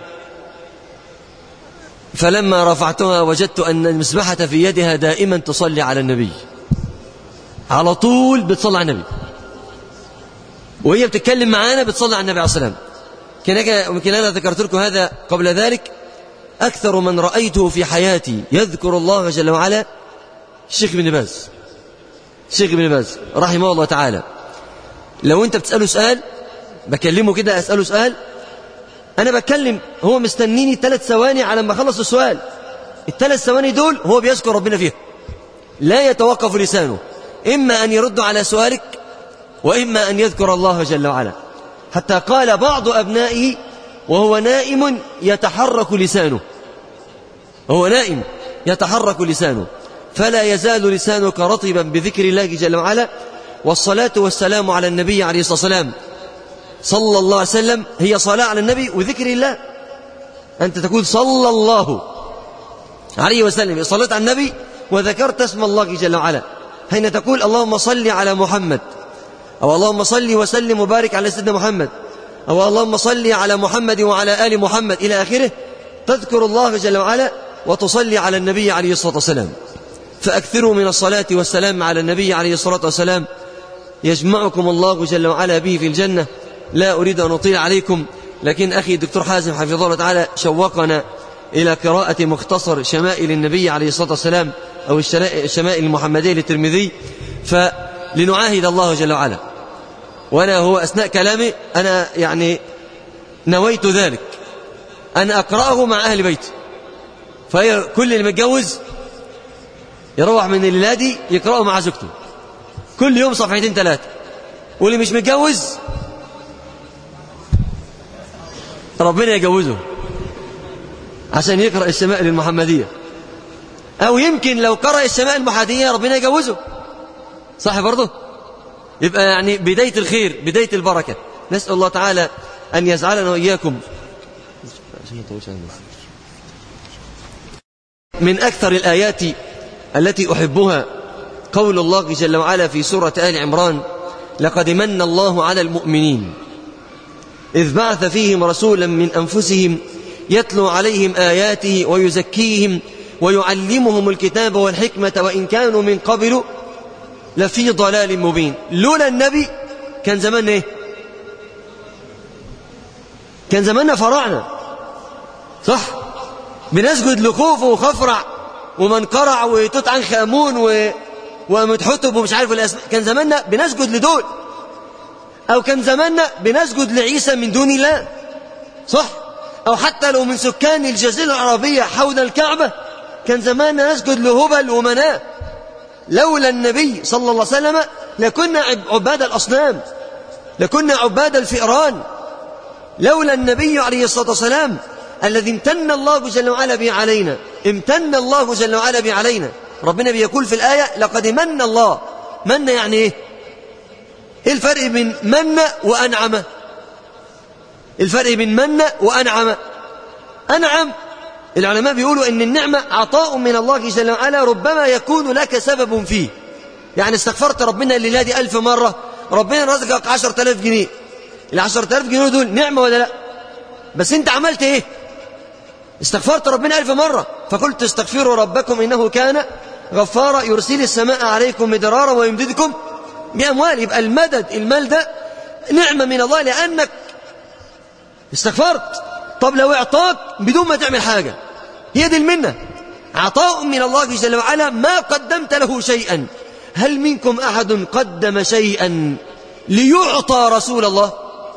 فلما رفعتها وجدت أن المسبحة في يدها دائما تصلي على النبي على طول بتصلي على النبي وهي بتتكلم معانا بتصلي على النبي عليه الصلاة والسلام يمكن أنا ذكرت لكم هذا قبل ذلك أكثر من رأيته في حياتي يذكر الله جل وعلا الشيخ ابن باز الشيخ ابن باز رحمه الله تعالى لو انت بتسأله سؤال بكلمه كده أسأله سؤال أنا بتكلم هو مستنيني ثلاث ثواني على ما أخلص السؤال الثلاث ثواني دول هو بيذكر ربنا فيها لا يتوقف لسانه إما أن يرد على سؤالك وإما أن يذكر الله جل وعلا حتى قال بعض أبنائه وهو نائم يتحرك لسانه هو نائم يتحرك لسانه فلا يزال لسانك رطبا بذكر الله جل وعلا والصلاة والسلام على النبي عليه الصلاة والسلام صلى الله عليه وسلم هي صلاة على النبي وذكر الله أنت تقول صلى الله عليه وسلم صليت على النبي وذكرت اسم الله جل وعلا حين تقول اللهم صل على محمد أو اللهم صل وسلم وبارك على سيدنا محمد أو اللهم صل على محمد وعلى آل محمد إلى آخره تذكر الله جل وعلا وتصلي على النبي عليه الصلاة والسلام فأكثروا من الصلاة والسلام على النبي عليه الصلاة والسلام يجمعكم الله جل وعلا به في الجنة لا أريد أن أطيل عليكم لكن أخي الدكتور حازم حفظه الله تعالى شوقنا إلى قراءة مختصر شمائل النبي عليه الصلاة والسلام أو الشمائل المحمدية للترمذي فلنعاهد الله جل وعلا وأنا هو أثناء كلامي أنا يعني نويت ذلك أن أقرأه مع أهل بيتي فهي كل اللي متجوز يروح من الليلة دي يقرأه مع زوجته كل يوم صفحتين ثلاثة واللي مش متجوز ربنا يجوزه عشان يقرأ الشمائل المحمدية أو يمكن لو قرأ الشمائل المحمدية ربنا يجوزه صح برضه يبقى يعني بداية الخير بداية البركة نسأل الله تعالى أن يجعلنا وإياكم من أكثر الآيات التي أحبها قول الله جل وعلا في سورة آل عمران لقد من الله على المؤمنين إذ بعث فيهم رسولا من أنفسهم يتلو عليهم آياته ويزكيهم ويعلمهم الكتاب والحكمة وإن كانوا من قبل لفي ضلال مبين لولا النبي كان زماننا إيه كان زماننا فراعنة صح بنسجد لخوف وخفرع ومنقرع وتوت عنخ آمون و... ومتحتب ومش عارف الأسماء كان زماننا بنسجد لدول أو كان زماننا بنسجد لعيسى من دون الله صح أو حتى لو من سكان الجزيرة العربية حول الكعبة كان زماننا نسجد لهبل ومناه لولا النبي صلى الله عليه وسلم لكنا عباد الأصنام لكنا عباد الفئران لولا النبي عليه الصلاة والسلام الذي امتن الله جل وعلا به علينا امتن الله جل وعلا به علينا ربنا بيقول في الآية لقد من الله من يعني ايه ايه الفرق بين من وأنعم الفرق بين من وأنعم أنعم العلماء بيقولوا ان النعمة عطاء من الله جل وعلا ربما يكون لك سبب فيه يعني استغفرت ربنا الليلة دي ألف مرة ربنا رزقك عشر تلاف جنيه العشر تلاف جنيه دول نعمة ولا لا بس انت عملت ايه استغفرت ربنا ألف مرة فقلت استغفروا ربكم إنه كان غفارا يرسل السماء عليكم مدرارا ويمددكم بأموال يبقى المدد المال ده نعمة من الله لأنك استغفرت طب لو اعطاك بدون ما تعمل حاجة هي دي المنة عطاء من الله جل وعلا ما قدمت له شيئا هل منكم أحد قدم شيئا ليعطى رسول الله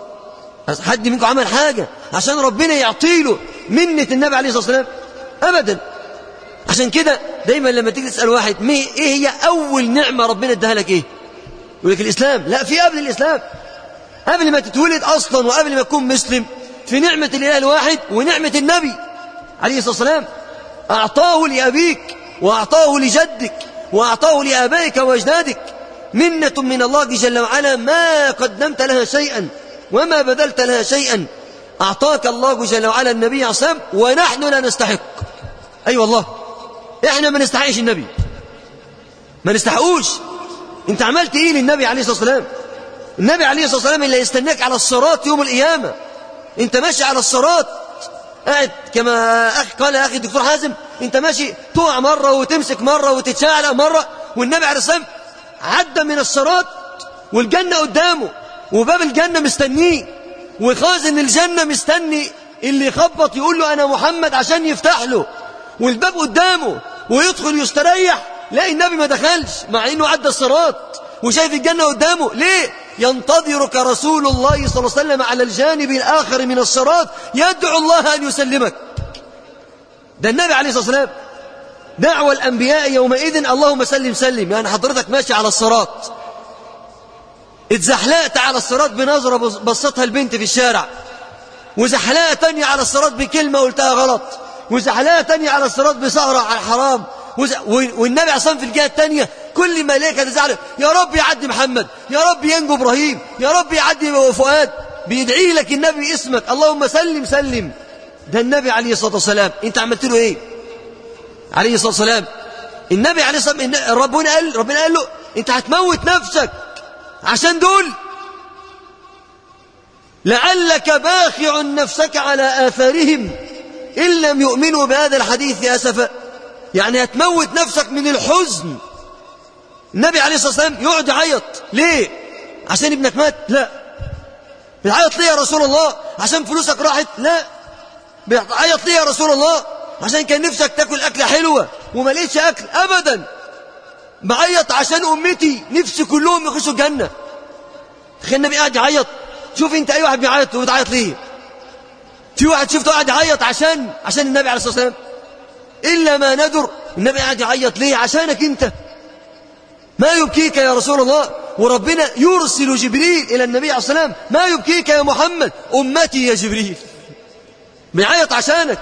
حد منكم عمل حاجة عشان ربنا يعطيله منة النبي عليه الصلاة والسلام أبدا عشان كده دايما لما تيجي تسأل واحد ايه هي أول نعمة ربنا اداها لك ايه يقول لك الإسلام لا في قبل الإسلام قبل ما تتولد أصلا وقبل ما تكون مسلم في نعمة الإله الواحد ونعمة النبي عليه الصلاة والسلام أعطاه لأبيك وأعطاه لجدك وأعطاه لآبائك وأجدادك منة من الله جل وعلا ما قدمت لها شيئا وما بذلت لها شيئا أعطاك الله جل وعلا النبي عصام ونحن لا نستحق أي أيوة والله إحنا ما نستحقش النبي ما نستحقوش أنت عملت إيه للنبي عليه الصلاة والسلام النبي عليه الصلاة والسلام اللي يستناك على الصراط يوم القيامة أنت ماشي على الصراط قاعد كما أخي قال يا أخي الدكتور حازم أنت ماشي تقع مرة وتمسك مرة وتتشعلق مرة والنبي عليه الصلاة والسلام عدى من الصراط والجنة قدامه وباب الجنة مستنيه وخازن الجنة مستني اللي يخبط يقول له أنا محمد عشان يفتح له والباب قدامه ويدخل يستريح لا النبي ما دخلش مع انه عدى الصراط وشايف الجنة قدامه ليه ينتظرك رسول الله صلى الله عليه وسلم على الجانب الآخر من الصراط يدعو الله أن يسلمك ده النبي عليه الصلاة والسلام دعوة الأنبياء يومئذ اللهم سلم سلم يعني حضرتك ماشي على الصراط اتزحلقت على الصراط بنظرة بصتها البنت في الشارع وزحلقة تانية على الصراط بكلمة قلتها غلط وزحلقة تانية على الصراط بسهرة على الحرام وز... والنبي عصام في الجهة التانية كل ما ليك تزعل يا رب يعدي محمد يا رب ينجو إبراهيم يا رب يعدي فؤاد بيدعي لك النبي اسمك اللهم سلم سلم ده النبي عليه الصلاة والسلام انت عملت له ايه عليه الصلاة والسلام النبي عليه الصلاة والسلام ربنا قال ربنا قال له انت هتموت نفسك عشان دول لعلك باخع نفسك على آثارهم إن لم يؤمنوا بهذا الحديث أسفا يعني هتموت نفسك من الحزن النبي عليه الصلاة والسلام يقعد يعيط ليه عشان ابنك مات لا بتعيط ليه يا رسول الله عشان فلوسك راحت لا بتعيط ليه يا رسول الله عشان كان نفسك تاكل أكلة حلوة وما لقيتش أكل أبدا بعيط عشان أمتي نفسي كلهم يخشوا الجنة تخيل النبي قاعد يعيط شوف انت اي واحد بيعيط وبتعيط ليه في واحد شفته قاعد يعيط عشان عشان النبي عليه الصلاه والسلام الا ما ندر النبي قاعد يعيط ليه عشانك انت ما يبكيك يا رسول الله وربنا يرسل جبريل الى النبي عليه الصلاه والسلام ما يبكيك يا محمد امتي يا جبريل بيعيط عشانك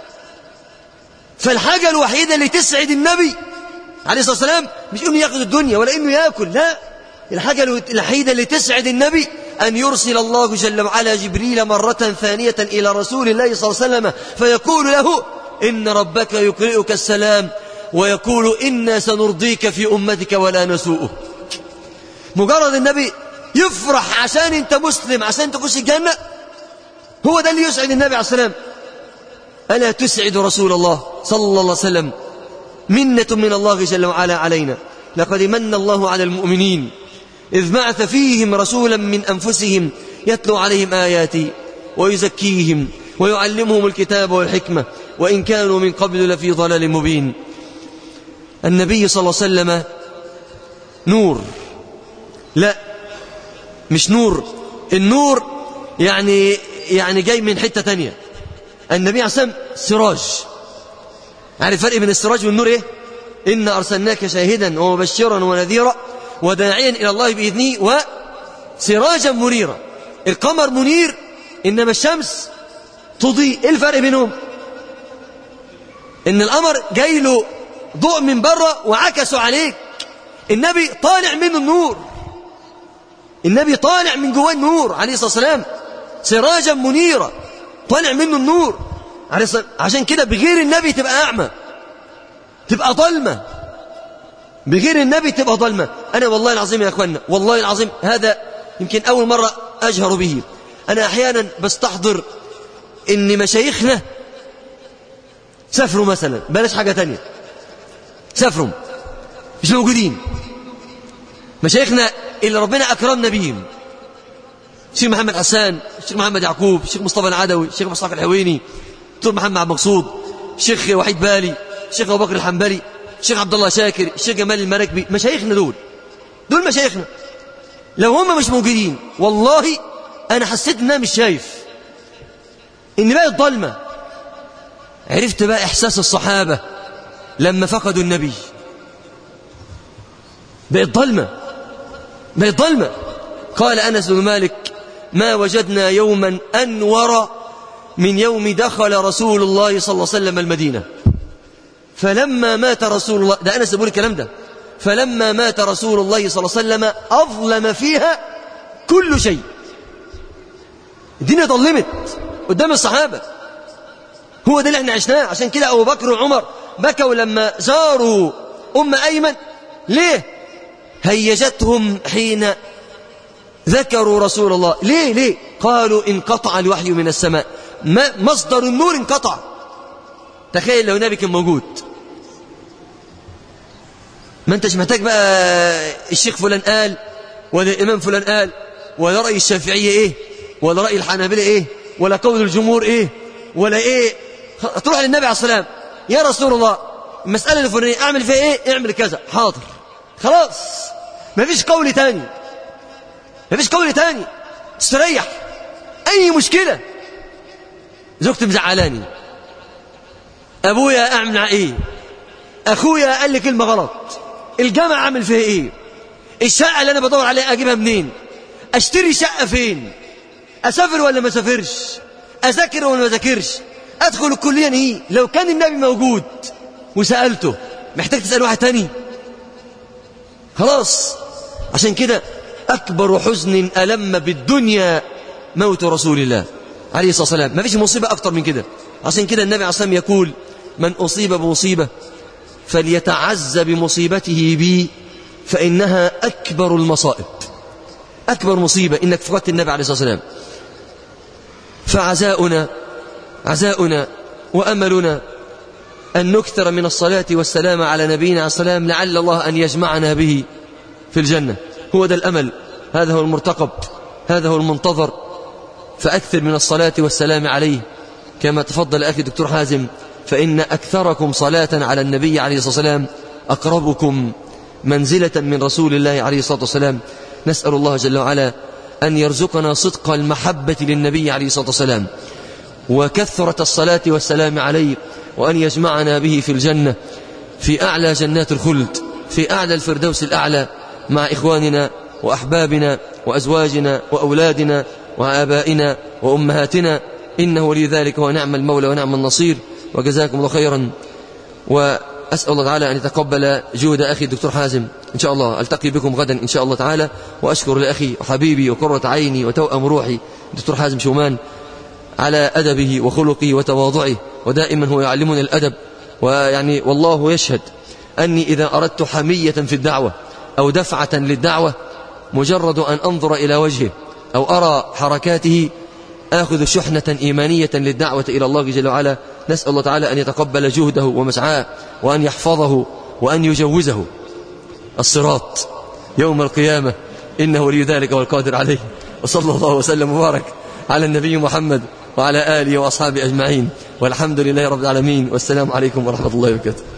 فالحاجه الوحيده اللي تسعد النبي عليه الصلاه والسلام مش انه ياخذ الدنيا ولا انه ياكل لا الحاجه الوحيده اللي تسعد النبي أن يرسل الله جل وعلا جبريل مرة ثانية إلى رسول الله صلى الله عليه وسلم فيقول له إن ربك يقرئك السلام ويقول إنا سنرضيك في أمتك ولا نسوءه مجرد النبي يفرح عشان أنت مسلم عشان تخش الجنة هو ده اللي يسعد النبي عليه السلام ألا تسعد رسول الله صلى الله عليه وسلم منة من الله جل وعلا علينا لقد من الله على المؤمنين إذ بعث فيهم رسولا من أنفسهم يتلو عليهم آياتي ويزكيهم ويعلمهم الكتاب والحكمة وإن كانوا من قبل لفي ضلال مبين النبي صلى الله عليه وسلم نور لا مش نور النور يعني يعني جاي من حتة تانية النبي عليه الصلاة سراج عارف الفرق بين السراج والنور ايه إن أرسلناك شاهدا ومبشرا ونذيرا وداعيا إلى الله بإذنه وسراجا منيرا القمر منير إنما الشمس تضيء إيه الفرق بينهم إن القمر جاي له ضوء من بره وعكسوا عليك النبي طالع منه النور النبي طالع من جواه النور عليه الصلاة والسلام سراجا منيرا طالع منه النور عليه الصلاة عشان كده بغير النبي تبقى أعمى تبقى ظلمة بغير النبي تبقى ظلمة أنا والله العظيم يا أخوانا والله العظيم هذا يمكن أول مرة أجهر به أنا أحيانا بستحضر إن مشايخنا سافروا مثلا بلاش حاجة تانية سافروا مش موجودين مشايخنا اللي ربنا أكرمنا بيهم الشيخ محمد حسان الشيخ محمد يعقوب الشيخ مصطفى العدوي الشيخ مصطفى الحويني دكتور محمد عبد المقصود الشيخ وحيد بالي الشيخ أبو بكر الحنبلي الشيخ عبد الله شاكر الشيخ جمال المراكبي مشايخنا دول دول مشايخنا لو هم مش موجودين والله أنا حسيت إن أنا مش شايف إن بقت ضلمة عرفت بقى إحساس الصحابة لما فقدوا النبي بقت ضلمة بقت ضلمة قال أنس بن مالك ما وجدنا يوما أنور من يوم دخل رسول الله صلى الله عليه وسلم المدينة فلما مات رسول الله ده أنس بيقول الكلام ده فلما مات رسول الله صلى الله عليه وسلم أظلم فيها كل شيء الدنيا ظلمت قدام الصحابة هو ده اللي احنا عشناه عشان كده أبو بكر وعمر بكوا لما زاروا أم أيمن ليه هيجتهم حين ذكروا رسول الله ليه ليه قالوا انقطع الوحي من السماء ما مصدر النور انقطع تخيل لو النبي كان موجود ما انتش محتاج بقى الشيخ فلان قال ولا الإمام فلان قال ولا رأي الشافعية ايه ولا رأي الحنابلة ايه ولا قول الجمهور ايه ولا ايه تروح للنبي عليه السلام يا رسول الله المسألة الفلانية اعمل فيها ايه اعمل كذا حاضر خلاص ما فيش قول تاني ما فيش قول تاني استريح اي مشكلة زوجتي مزعلاني ابويا اعمل ايه اخويا قال لي كلمة غلط الجامعة عامل فيها ايه الشقة اللي انا بدور عليها اجيبها منين اشتري شقة فين اسافر ولا ما اسافرش اذاكر ولا ما اذاكرش أدخل الكلية إيه لو كان النبي موجود وسألته محتاج تسأل واحد تاني خلاص عشان كده أكبر حزن ألم بالدنيا موت رسول الله عليه الصلاة والسلام ما فيش مصيبة أكتر من كده عشان كده النبي عليه الصلاة والسلام يقول من أصيب بمصيبة فليتعز بمصيبته بي فإنها أكبر المصائب أكبر مصيبة إنك فقدت النبي عليه الصلاة والسلام فعزاؤنا عزاؤنا وأملنا أن نكثر من الصلاة والسلام على نبينا عليه السلام لعل الله أن يجمعنا به في الجنة هو ده الأمل هذا هو المرتقب هذا هو المنتظر فأكثر من الصلاة والسلام عليه كما تفضل أخي دكتور حازم فإن أكثركم صلاة على النبي عليه الصلاة والسلام أقربكم منزلة من رسول الله عليه الصلاة والسلام نسأل الله جل وعلا أن يرزقنا صدق المحبة للنبي عليه الصلاة والسلام وكثرة الصلاة والسلام عليه وأن يجمعنا به في الجنة في أعلى جنات الخلد في أعلى الفردوس الأعلى مع إخواننا وأحبابنا وأزواجنا وأولادنا وآبائنا وأمهاتنا إنه ولي ذلك ونعم المولى ونعم النصير وجزاكم الله خيرا وأسأل الله تعالى أن يتقبل جهد أخي الدكتور حازم إن شاء الله ألتقي بكم غدا إن شاء الله تعالى وأشكر لأخي وحبيبي وقرة عيني وتوأم روحي الدكتور حازم شومان على أدبه وخلقه وتواضعه ودائما هو يعلمنا الأدب ويعني والله يشهد أني إذا أردت حمية في الدعوة أو دفعة للدعوة مجرد أن أنظر إلى وجهه أو أرى حركاته آخذ شحنة إيمانية للدعوة إلى الله جل وعلا نسأل الله تعالى أن يتقبل جهده ومسعاه وأن يحفظه وأن يجوزه الصراط يوم القيامة إنه ولي ذلك والقادر عليه وصلى الله وسلم وبارك على النبي محمد وعلى آله وأصحابه أجمعين والحمد لله رب العالمين والسلام عليكم ورحمة الله وبركاته